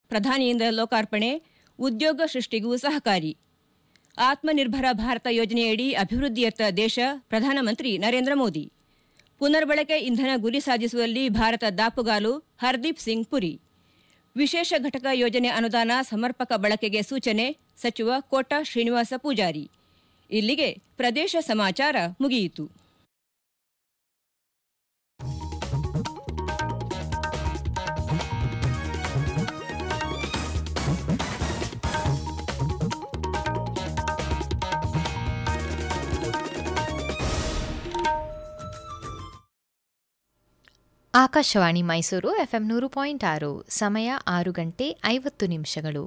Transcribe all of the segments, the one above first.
ಪ್ರಧಾನಿಯಿಂದ ಲೋಕಾರ್ಪಣೆ ಉದ್ಯೋಗ ಸೃಷ್ಟಿಗೂ ಸಹಕಾರಿ ಆತ್ಮನಿರ್ಭರ ಭಾರತ ಯೋಜನೆಯಡಿ ಅಭಿವೃದ್ಧಿಯತ್ತ ದೇಶ ಪ್ರಧಾನಮಂತ್ರಿ ನರೇಂದ್ರ ಮೋದಿ ಪುನರ್ಬಳಕೆ ಇಂಧನ ಗುರಿ ಸಾಧಿಸುವಲ್ಲಿ ಭಾರತ ದಾಪುಗಾಲು ಹರ್ದೀಪ್ ಸಿಂಗ್ ಪುರಿ ವಿಶೇಷ ಘಟಕ ಯೋಜನೆ ಅನುದಾನ ಸಮರ್ಪಕ ಬಳಕೆಗೆ ಸೂಚನೆ ಸಚಿವ ಕೋಟ ಶ್ರೀನಿವಾಸ ಪೂಜಾರಿ ಇಲ್ಲಿಗೆ ಪ್ರದೇಶ ಸಮಾಚಾರ ಮುಗಿಯಿತು ಆಕಾಶವಾಣಿ ಮೈಸೂರು ಎಫ್ಎಂ ನೂರು ಪಾಯಿಂಟ್ ಆರು ಸಮಯ ಆರು ಗಂಟೆ ಐವತ್ತು ನಿಮಿಷಗಳು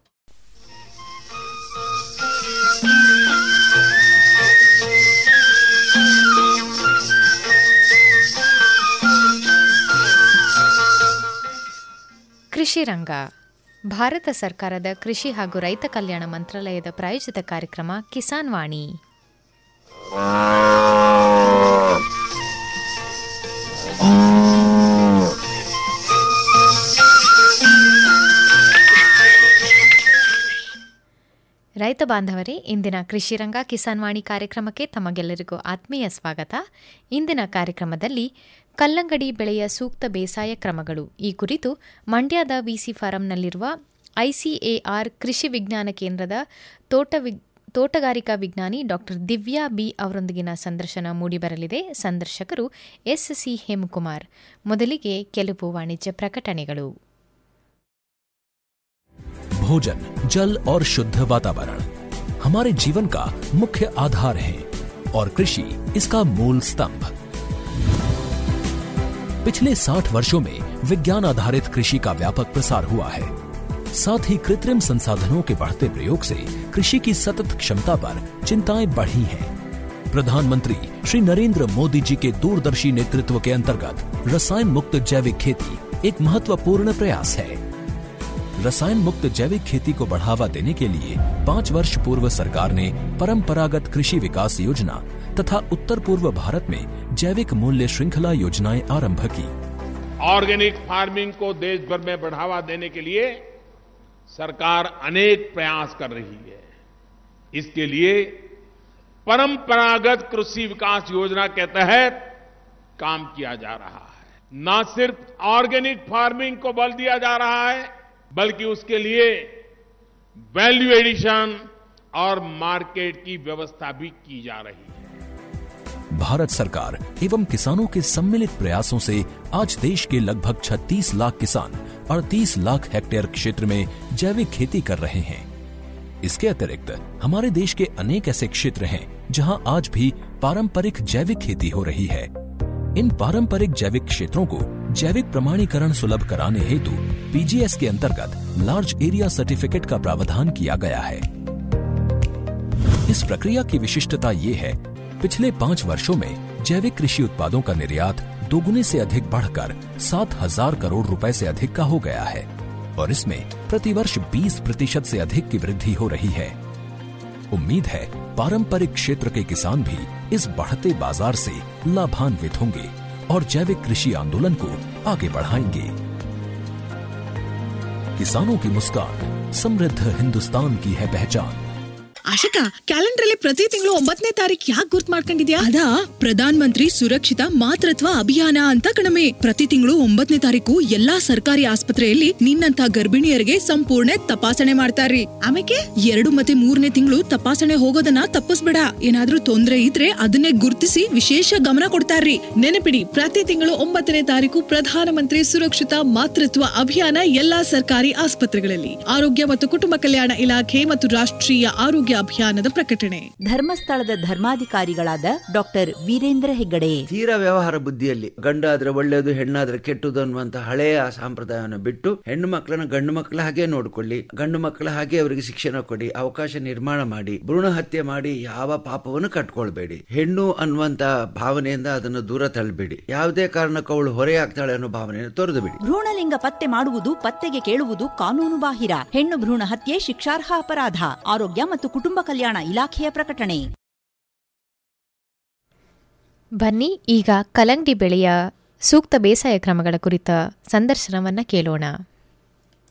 ಕೃಷಿ ರಂಗ ಭಾರತ ಸರ್ಕಾರದ ಕೃಷಿ ಹಾಗೂ ರೈತ ಕಲ್ಯಾಣ ಮಂತ್ರಾಲಯದ ಪ್ರಾಯೋಜಿತ ಕಾರ್ಯಕ್ರಮ ಕಿಸಾನ್ ವಾಣಿ ರೈತ ಬಾಂಧವರೇ ಇಂದಿನ ಕೃಷಿ ರಂಗ ಕಿಸಾನ್ ವಾಣಿ ಕಾರ್ಯಕ್ರಮಕ್ಕೆ ತಮಗೆಲ್ಲರಿಗೂ ಆತ್ಮೀಯ ಸ್ವಾಗತ ಇಂದಿನ ಕಾರ್ಯಕ್ರಮದಲ್ಲಿ ಕಲ್ಲಂಗಡಿ ಬೆಳೆಯ ಸೂಕ್ತ ಬೇಸಾಯ ಕ್ರಮಗಳು ಈ ಕುರಿತು ಮಂಡ್ಯದ ವಿಸಿ ಫಾರಂನಲ್ಲಿರುವ ಐಸಿಎಆರ್ ಕೃಷಿ ವಿಜ್ಞಾನ ಕೇಂದ್ರದ ತೋಟ ತೋಟಗಾರಿಕಾ ವಿಜ್ಞಾನಿ ಡಾಕ್ಟರ್ ದಿವ್ಯಾ ಬಿ ಅವರೊಂದಿಗಿನ ಸಂದರ್ಶನ ಮೂಡಿಬರಲಿದೆ ಸಂದರ್ಶಕರು ಎಸ್ ಸಿ ಹೇಮಕುಮಾರ್ ಮೊದಲಿಗೆ ಕೆಲವು ವಾಣಿಜ್ಯ ಪ್ರಕಟಣೆಗಳು भोजन जल और शुद्ध वातावरण हमारे जीवन का मुख्य आधार है और कृषि इसका मूल स्तंभ पिछले 60 वर्षों में विज्ञान आधारित कृषि का व्यापक प्रसार हुआ है साथ ही कृत्रिम संसाधनों के बढ़ते प्रयोग से कृषि की सतत क्षमता पर चिंताएं बढ़ी हैं प्रधानमंत्री श्री नरेंद्र मोदी जी के दूरदर्शी नेतृत्व के अंतर्गत रसायन मुक्त जैविक खेती एक महत्वपूर्ण प्रयास है रसायन मुक्त जैविक खेती को बढ़ावा देने के लिए पाँच वर्ष पूर्व सरकार ने परंपरागत कृषि विकास योजना तथा उत्तर पूर्व भारत में जैविक मूल्य श्रृंखला योजनाएं आरंभ की ऑर्गेनिक फार्मिंग को देश भर में बढ़ावा देने के लिए सरकार अनेक प्रयास कर रही है इसके लिए परंपरागत कृषि विकास योजना के तहत काम किया जा रहा है न सिर्फ ऑर्गेनिक फार्मिंग को बल दिया जा रहा है बल्कि उसके लिए वैल्यू एडिशन और मार्केट की व्यवस्था भी की जा रही है भारत सरकार एवं किसानों के सम्मिलित प्रयासों से आज देश के लगभग 36 लाख किसान 38 लाख हेक्टेयर क्षेत्र में जैविक खेती कर रहे हैं इसके अतिरिक्त हमारे देश के अनेक ऐसे क्षेत्र हैं जहां आज भी पारंपरिक जैविक खेती हो रही है इन पारंपरिक जैविक क्षेत्रों को जैविक प्रमाणीकरण सुलभ कराने हेतु पीजीएस के अंतर्गत लार्ज एरिया सर्टिफिकेट का प्रावधान किया गया है इस प्रक्रिया की विशिष्टता ये है पिछले पाँच वर्षों में जैविक कृषि उत्पादों का निर्यात दोगुने से अधिक बढ़कर सात हजार करोड़ रुपए से अधिक का हो गया है और इसमें प्रतिवर्ष 20 प्रतिशत से अधिक की वृद्धि हो रही है उम्मीद है पारंपरिक क्षेत्र के किसान भी इस बढ़ते बाजार से लाभान्वित होंगे और जैविक कृषि आंदोलन को आगे बढ़ाएंगे किसानों की मुस्कान समृद्ध हिंदुस्तान की है पहचान ಆಶಿಕಾ ಕ್ಯಾಲೆಂಡರ್ ಅಲ್ಲಿ ಪ್ರತಿ ತಿಂಗಳು ಒಂಬತ್ತನೇ ತಾರೀಕು ಯಾಕೆ ಗುರ್ತ್ ಮಾಡ್ಕೊಂಡಿದ್ಯಾ ಅದಾ ಪ್ರಧಾನ ಮಂತ್ರಿ ಸುರಕ್ಷಿತ ಮಾತೃತ್ವ ಅಭಿಯಾನ ಅಂತ ಕಣಮೆ ಪ್ರತಿ ತಿಂಗಳು ಒಂಬತ್ತನೇ ತಾರೀಕು ಎಲ್ಲಾ ಸರ್ಕಾರಿ ಆಸ್ಪತ್ರೆಯಲ್ಲಿ ನಿನ್ನಂತ ಗರ್ಭಿಣಿಯರಿಗೆ ಸಂಪೂರ್ಣ ತಪಾಸಣೆ ಮಾಡ್ತಾರ್ರಿ ಆಮೇಲೆ ಎರಡು ಮತ್ತೆ ಮೂರನೇ ತಿಂಗಳು ತಪಾಸಣೆ ಹೋಗೋದನ್ನ ತಪ್ಪಿಸ್ಬೇಡ ಏನಾದ್ರೂ ತೊಂದ್ರೆ ಇದ್ರೆ ಅದನ್ನೇ ಗುರ್ತಿಸಿ ವಿಶೇಷ ಗಮನ ಕೊಡ್ತಾರ್ರಿ ನೆನಪಿಡಿ ಪ್ರತಿ ತಿಂಗಳು ಒಂಬತ್ತನೇ ತಾರೀಕು ಪ್ರಧಾನಮಂತ್ರಿ ಸುರಕ್ಷಿತ ಮಾತೃತ್ವ ಅಭಿಯಾನ ಎಲ್ಲಾ ಸರ್ಕಾರಿ ಆಸ್ಪತ್ರೆಗಳಲ್ಲಿ ಆರೋಗ್ಯ ಮತ್ತು ಕುಟುಂಬ ಕಲ್ಯಾಣ ಇಲಾಖೆ ಮತ್ತು ರಾಷ್ಟ್ರೀಯ ಆರೋಗ್ಯ ಅಭಿಯಾನದ ಪ್ರಕಟಣೆ ಧರ್ಮಸ್ಥಳದ ಧರ್ಮಾಧಿಕಾರಿಗಳಾದ ಡಾಕ್ಟರ್ ವೀರೇಂದ್ರ ಹೆಗ್ಗಡೆ ತೀರಾ ವ್ಯವಹಾರ ಬುದ್ಧಿಯಲ್ಲಿ ಗಂಡಾದ್ರೆ ಒಳ್ಳೆಯದು ಹೆಣ್ಣಾದ್ರೆ ಕೆಟ್ಟದು ಅನ್ನುವಂತ ಹಳೆಯ ಸಂಪ್ರದಾಯವನ್ನು ಬಿಟ್ಟು ಹೆಣ್ಣು ಮಕ್ಕಳನ್ನ ಗಂಡು ಮಕ್ಕಳ ಹಾಗೆ ನೋಡ್ಕೊಳ್ಳಿ ಗಂಡು ಮಕ್ಕಳ ಹಾಗೆ ಅವರಿಗೆ ಶಿಕ್ಷಣ ಕೊಡಿ ಅವಕಾಶ ನಿರ್ಮಾಣ ಮಾಡಿ ಭ್ರೂಣ ಹತ್ಯೆ ಮಾಡಿ ಯಾವ ಪಾಪವನ್ನು ಕಟ್ಕೊಳ್ಬೇಡಿ ಹೆಣ್ಣು ಅನ್ನುವಂತ ಭಾವನೆಯಿಂದ ಅದನ್ನು ದೂರ ತಳ್ಳಬೇಡಿ ಯಾವುದೇ ಕಾರಣಕ್ಕೂ ಅವಳು ಹೊರೆಯಾಗ್ತಾಳೆ ಅನ್ನೋ ಭಾವನೆಯನ್ನು ತೊರೆದು ಬಿಡಿ ಭ್ರೂಣಲಿಂಗ ಪತ್ತೆ ಮಾಡುವುದು ಪತ್ತೆಗೆ ಕೇಳುವುದು ಕಾನೂನು ಬಾಹಿರ ಹೆಣ್ಣು ಭ್ರೂಣ ಹತ್ಯೆ ಶಿಕ್ಷಾರ್ಹ ಅಪರಾಧ ಆರೋಗ್ಯ ಮತ್ತು ಕುಟುಂಬ ಕಲ್ಯಾಣ ಇಲಾಖೆಯ ಪ್ರಕಟಣೆ ಬನ್ನಿ ಈಗ ಕಲಂಗಡಿ ಬೆಳೆಯ ಸೂಕ್ತ ಬೇಸಾಯ ಕ್ರಮಗಳ ಕುರಿತ ಸಂದರ್ಶನವನ್ನ ಕೇಳೋಣ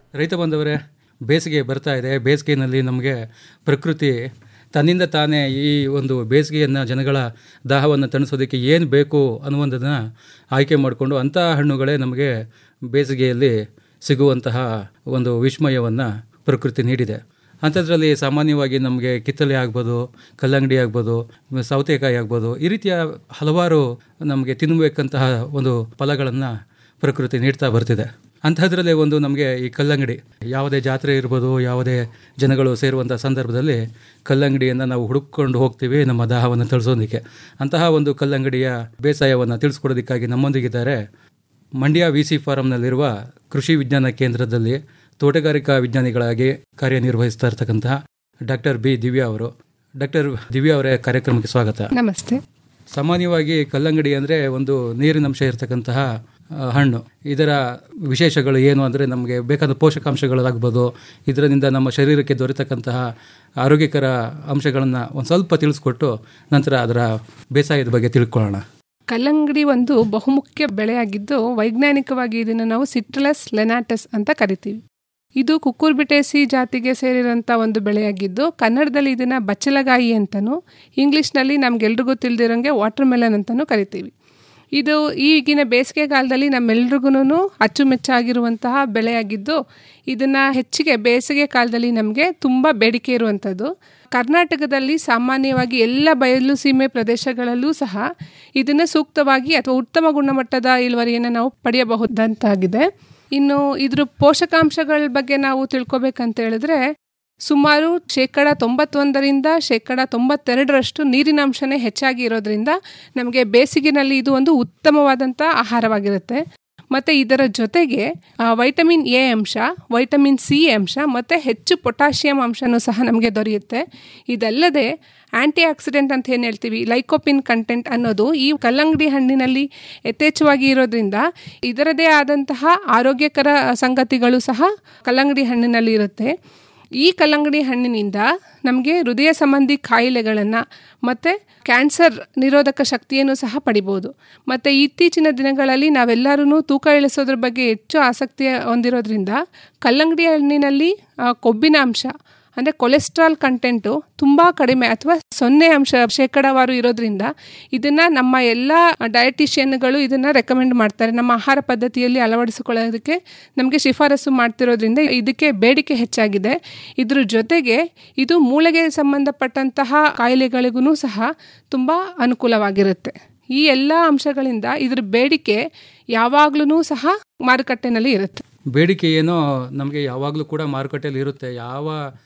ರೈತ ಬಂದವರೇ ಬೇಸಿಗೆ ಬರ್ತಾ ಇದೆ ಬೇಸಿಗೆಯಲ್ಲಿ ನಮಗೆ ಪ್ರಕೃತಿ ತನ್ನಿಂದ ತಾನೇ ಈ ಒಂದು ಬೇಸಿಗೆಯನ್ನು ಜನಗಳ ದಾಹವನ್ನು ತಣಿಸೋದಕ್ಕೆ ಏನು ಬೇಕು ಅನ್ನುವಂಥದ್ದನ್ನು ಆಯ್ಕೆ ಮಾಡಿಕೊಂಡು ಅಂತಹ ಹಣ್ಣುಗಳೇ ನಮಗೆ ಬೇಸಿಗೆಯಲ್ಲಿ ಸಿಗುವಂತಹ ಒಂದು ವಿಸ್ಮಯವನ್ನು ಪ್ರಕೃತಿ ನೀಡಿದೆ ಅಂಥದ್ರಲ್ಲಿ ಸಾಮಾನ್ಯವಾಗಿ ನಮಗೆ ಕಿತ್ತಲೆ ಆಗ್ಬೋದು ಕಲ್ಲಂಗಡಿ ಆಗ್ಬೋದು ಸೌತೆಕಾಯಿ ಆಗ್ಬೋದು ಈ ರೀತಿಯ ಹಲವಾರು ನಮಗೆ ತಿನ್ನಬೇಕಂತಹ ಒಂದು ಫಲಗಳನ್ನು ಪ್ರಕೃತಿ ನೀಡ್ತಾ ಬರ್ತಿದೆ ಅಂಥದ್ರಲ್ಲೇ ಒಂದು ನಮಗೆ ಈ ಕಲ್ಲಂಗಡಿ ಯಾವುದೇ ಜಾತ್ರೆ ಇರ್ಬೋದು ಯಾವುದೇ ಜನಗಳು ಸೇರುವಂಥ ಸಂದರ್ಭದಲ್ಲಿ ಕಲ್ಲಂಗಡಿಯನ್ನು ನಾವು ಹುಡುಕೊಂಡು ಹೋಗ್ತೀವಿ ನಮ್ಮ ದಾಹವನ್ನು ತಳಿಸೋದಕ್ಕೆ ಅಂತಹ ಒಂದು ಕಲ್ಲಂಗಡಿಯ ಬೇಸಾಯವನ್ನು ತಿಳಿಸ್ಕೊಡೋದಕ್ಕಾಗಿ ನಮ್ಮೊಂದಿಗಿದ್ದಾರೆ ಮಂಡ್ಯ ವಿ ಸಿ ಫಾರಂನಲ್ಲಿರುವ ಕೃಷಿ ವಿಜ್ಞಾನ ಕೇಂದ್ರದಲ್ಲಿ ತೋಟಗಾರಿಕಾ ವಿಜ್ಞಾನಿಗಳಾಗಿ ಕಾರ್ಯನಿರ್ವಹಿಸ್ತಾ ಇರ್ತಕ್ಕಂತಹ ಡಾಕ್ಟರ್ ಬಿ ದಿವ್ಯಾ ಅವರು ಡಾಕ್ಟರ್ ದಿವ್ಯಾ ಅವರೇ ಕಾರ್ಯಕ್ರಮಕ್ಕೆ ಸ್ವಾಗತ ನಮಸ್ತೆ ಸಾಮಾನ್ಯವಾಗಿ ಕಲ್ಲಂಗಡಿ ಅಂದರೆ ಒಂದು ನೀರಿನಂಶ ಇರತಕ್ಕಂತಹ ಆ, ಹಣ್ಣು ಇದರ ವಿಶೇಷಗಳು ಏನು ಅಂದರೆ ನಮಗೆ ಬೇಕಾದ ಪೋಷಕಾಂಶಗಳಾಗ್ಬೋದು ಇದರಿಂದ ನಮ್ಮ ಶರೀರಕ್ಕೆ ದೊರೆತಕ್ಕಂತಹ ಆರೋಗ್ಯಕರ ಅಂಶಗಳನ್ನು ಒಂದು ಸ್ವಲ್ಪ ತಿಳಿಸ್ಕೊಟ್ಟು ನಂತರ ಅದರ ಬೇಸಾಯದ ಬಗ್ಗೆ ತಿಳ್ಕೊಳ್ಳೋಣ ಕಲ್ಲಂಗಡಿ ಒಂದು ಬಹುಮುಖ್ಯ ಬೆಳೆಯಾಗಿದ್ದು ವೈಜ್ಞಾನಿಕವಾಗಿ ಇದನ್ನು ನಾವು ಸಿಟ್ರಲಸ್ ಲೆನಾಟಸ್ ಅಂತ ಕರಿತೀವಿ ಇದು ಕುಕ್ಕುರ್ಬಿಟೇಸಿ ಜಾತಿಗೆ ಸೇರಿರೋಂಥ ಒಂದು ಬೆಳೆಯಾಗಿದ್ದು ಕನ್ನಡದಲ್ಲಿ ಇದನ್ನು ಬಚ್ಚಲಗಾಯಿ ಅಂತಲೂ ಇಂಗ್ಲೀಷ್ನಲ್ಲಿ ನಮ್ಗೆಲ್ರಿಗೂ ತಿಳಿದಿರೋಂಗೆ ವಾಟರ್ ಮೆಲನ್ ಅಂತಲೂ ಕರಿತೀವಿ ಇದು ಈಗಿನ ಬೇಸಿಗೆಗಾಲದಲ್ಲಿ ನಮ್ಮೆಲ್ರಿಗೂ ಅಚ್ಚುಮೆಚ್ಚಾಗಿರುವಂತಹ ಬೆಳೆಯಾಗಿದ್ದು ಇದನ್ನು ಹೆಚ್ಚಿಗೆ ಬೇಸಿಗೆ ಕಾಲದಲ್ಲಿ ನಮಗೆ ತುಂಬ ಬೇಡಿಕೆ ಇರುವಂಥದ್ದು ಕರ್ನಾಟಕದಲ್ಲಿ ಸಾಮಾನ್ಯವಾಗಿ ಎಲ್ಲ ಬಯಲು ಸೀಮೆ ಪ್ರದೇಶಗಳಲ್ಲೂ ಸಹ ಇದನ್ನು ಸೂಕ್ತವಾಗಿ ಅಥವಾ ಉತ್ತಮ ಗುಣಮಟ್ಟದ ಇಳುವರಿಯನ್ನು ನಾವು ಪಡೆಯಬಹುದಂತಾಗಿದೆ ಇನ್ನು ಇದ್ರ ಪೋಷಕಾಂಶಗಳ ಬಗ್ಗೆ ನಾವು ತಿಳ್ಕೊಬೇಕಂತ ಹೇಳಿದ್ರೆ ಸುಮಾರು ಶೇಕಡ ತೊಂಬತ್ತೊಂದರಿಂದ ಶೇಕಡ ತೊಂಬತ್ತೆರಡರಷ್ಟು ನೀರಿನ ಅಂಶನೇ ಹೆಚ್ಚಾಗಿ ಇರೋದ್ರಿಂದ ನಮಗೆ ಬೇಸಿಗೆನಲ್ಲಿ ಇದು ಒಂದು ಉತ್ತಮವಾದಂಥ ಆಹಾರವಾಗಿರುತ್ತೆ ಮತ್ತು ಇದರ ಜೊತೆಗೆ ಆ, ವೈಟಮಿನ್ ಎ ಅಂಶ ವೈಟಮಿನ್ ಸಿ ಅಂಶ ಮತ್ತು ಹೆಚ್ಚು ಪೊಟ್ಯಾಷಿಯಂ ಅಂಶನೂ ಸಹ ನಮಗೆ ದೊರೆಯುತ್ತೆ ಇದಲ್ಲದೆ ಆಂಟಿ ಆಕ್ಸಿಡೆಂಟ್ ಅಂತ ಏನು ಹೇಳ್ತೀವಿ ಲೈಕೋಪಿನ್ ಕಂಟೆಂಟ್ ಅನ್ನೋದು ಈ ಕಲ್ಲಂಗಡಿ ಹಣ್ಣಿನಲ್ಲಿ ಯಥೇಚ್ಛವಾಗಿ ಇರೋದ್ರಿಂದ ಇದರದೇ ಆದಂತಹ ಆರೋಗ್ಯಕರ ಸಂಗತಿಗಳು ಸಹ ಕಲ್ಲಂಗಡಿ ಹಣ್ಣಿನಲ್ಲಿ ಇರುತ್ತೆ ಈ ಕಲ್ಲಂಗಡಿ ಹಣ್ಣಿನಿಂದ ನಮಗೆ ಹೃದಯ ಸಂಬಂಧಿ ಕಾಯಿಲೆಗಳನ್ನು ಮತ್ತು ಕ್ಯಾನ್ಸರ್ ನಿರೋಧಕ ಶಕ್ತಿಯನ್ನು ಸಹ ಪಡಿಬೋದು ಮತ್ತು ಇತ್ತೀಚಿನ ದಿನಗಳಲ್ಲಿ ನಾವೆಲ್ಲರೂ ತೂಕ ಇಳಿಸೋದ್ರ ಬಗ್ಗೆ ಹೆಚ್ಚು ಆಸಕ್ತಿ ಹೊಂದಿರೋದ್ರಿಂದ ಕಲ್ಲಂಗಡಿ ಹಣ್ಣಿನಲ್ಲಿ ಆ, ಕೊಬ್ಬಿನ ಅಂಶ ಅಂದರೆ ಕೊಲೆಸ್ಟ್ರಾಲ್ ಕಂಟೆಂಟು ತುಂಬ ಕಡಿಮೆ ಅಥವಾ ಸೊನ್ನೆ ಅಂಶ ಶೇಕಡವಾರು ಇರೋದ್ರಿಂದ ಇದನ್ನು ನಮ್ಮ ಎಲ್ಲ ಡಯಟಿಷಿಯನ್ಗಳು ಇದನ್ನು ರೆಕಮೆಂಡ್ ಮಾಡ್ತಾರೆ ನಮ್ಮ ಆಹಾರ ಪದ್ಧತಿಯಲ್ಲಿ ಅಳವಡಿಸಿಕೊಳ್ಳೋದಕ್ಕೆ ನಮಗೆ ಶಿಫಾರಸು ಮಾಡ್ತಿರೋದ್ರಿಂದ ಇದಕ್ಕೆ ಬೇಡಿಕೆ ಹೆಚ್ಚಾಗಿದೆ ಇದ್ರ ಜೊತೆಗೆ ಇದು ಮೂಳೆಗೆ ಸಂಬಂಧಪಟ್ಟಂತಹ ಕಾಯಿಲೆಗಳಿಗೂ ಸಹ ತುಂಬ ಅನುಕೂಲವಾಗಿರುತ್ತೆ ಈ ಎಲ್ಲ ಅಂಶಗಳಿಂದ ಇದ್ರ ಬೇಡಿಕೆ ಯಾವಾಗ್ಲೂ ಸಹ ಮಾರುಕಟ್ಟೆನಲ್ಲಿ ಇರುತ್ತೆ ಬೇಡಿಕೆ ಏನೋ ನಮಗೆ ಯಾವಾಗಲೂ ಕೂಡ ಮಾರುಕಟ್ಟೆಯಲ್ಲಿ ಇರುತ್ತೆ ಯಾವ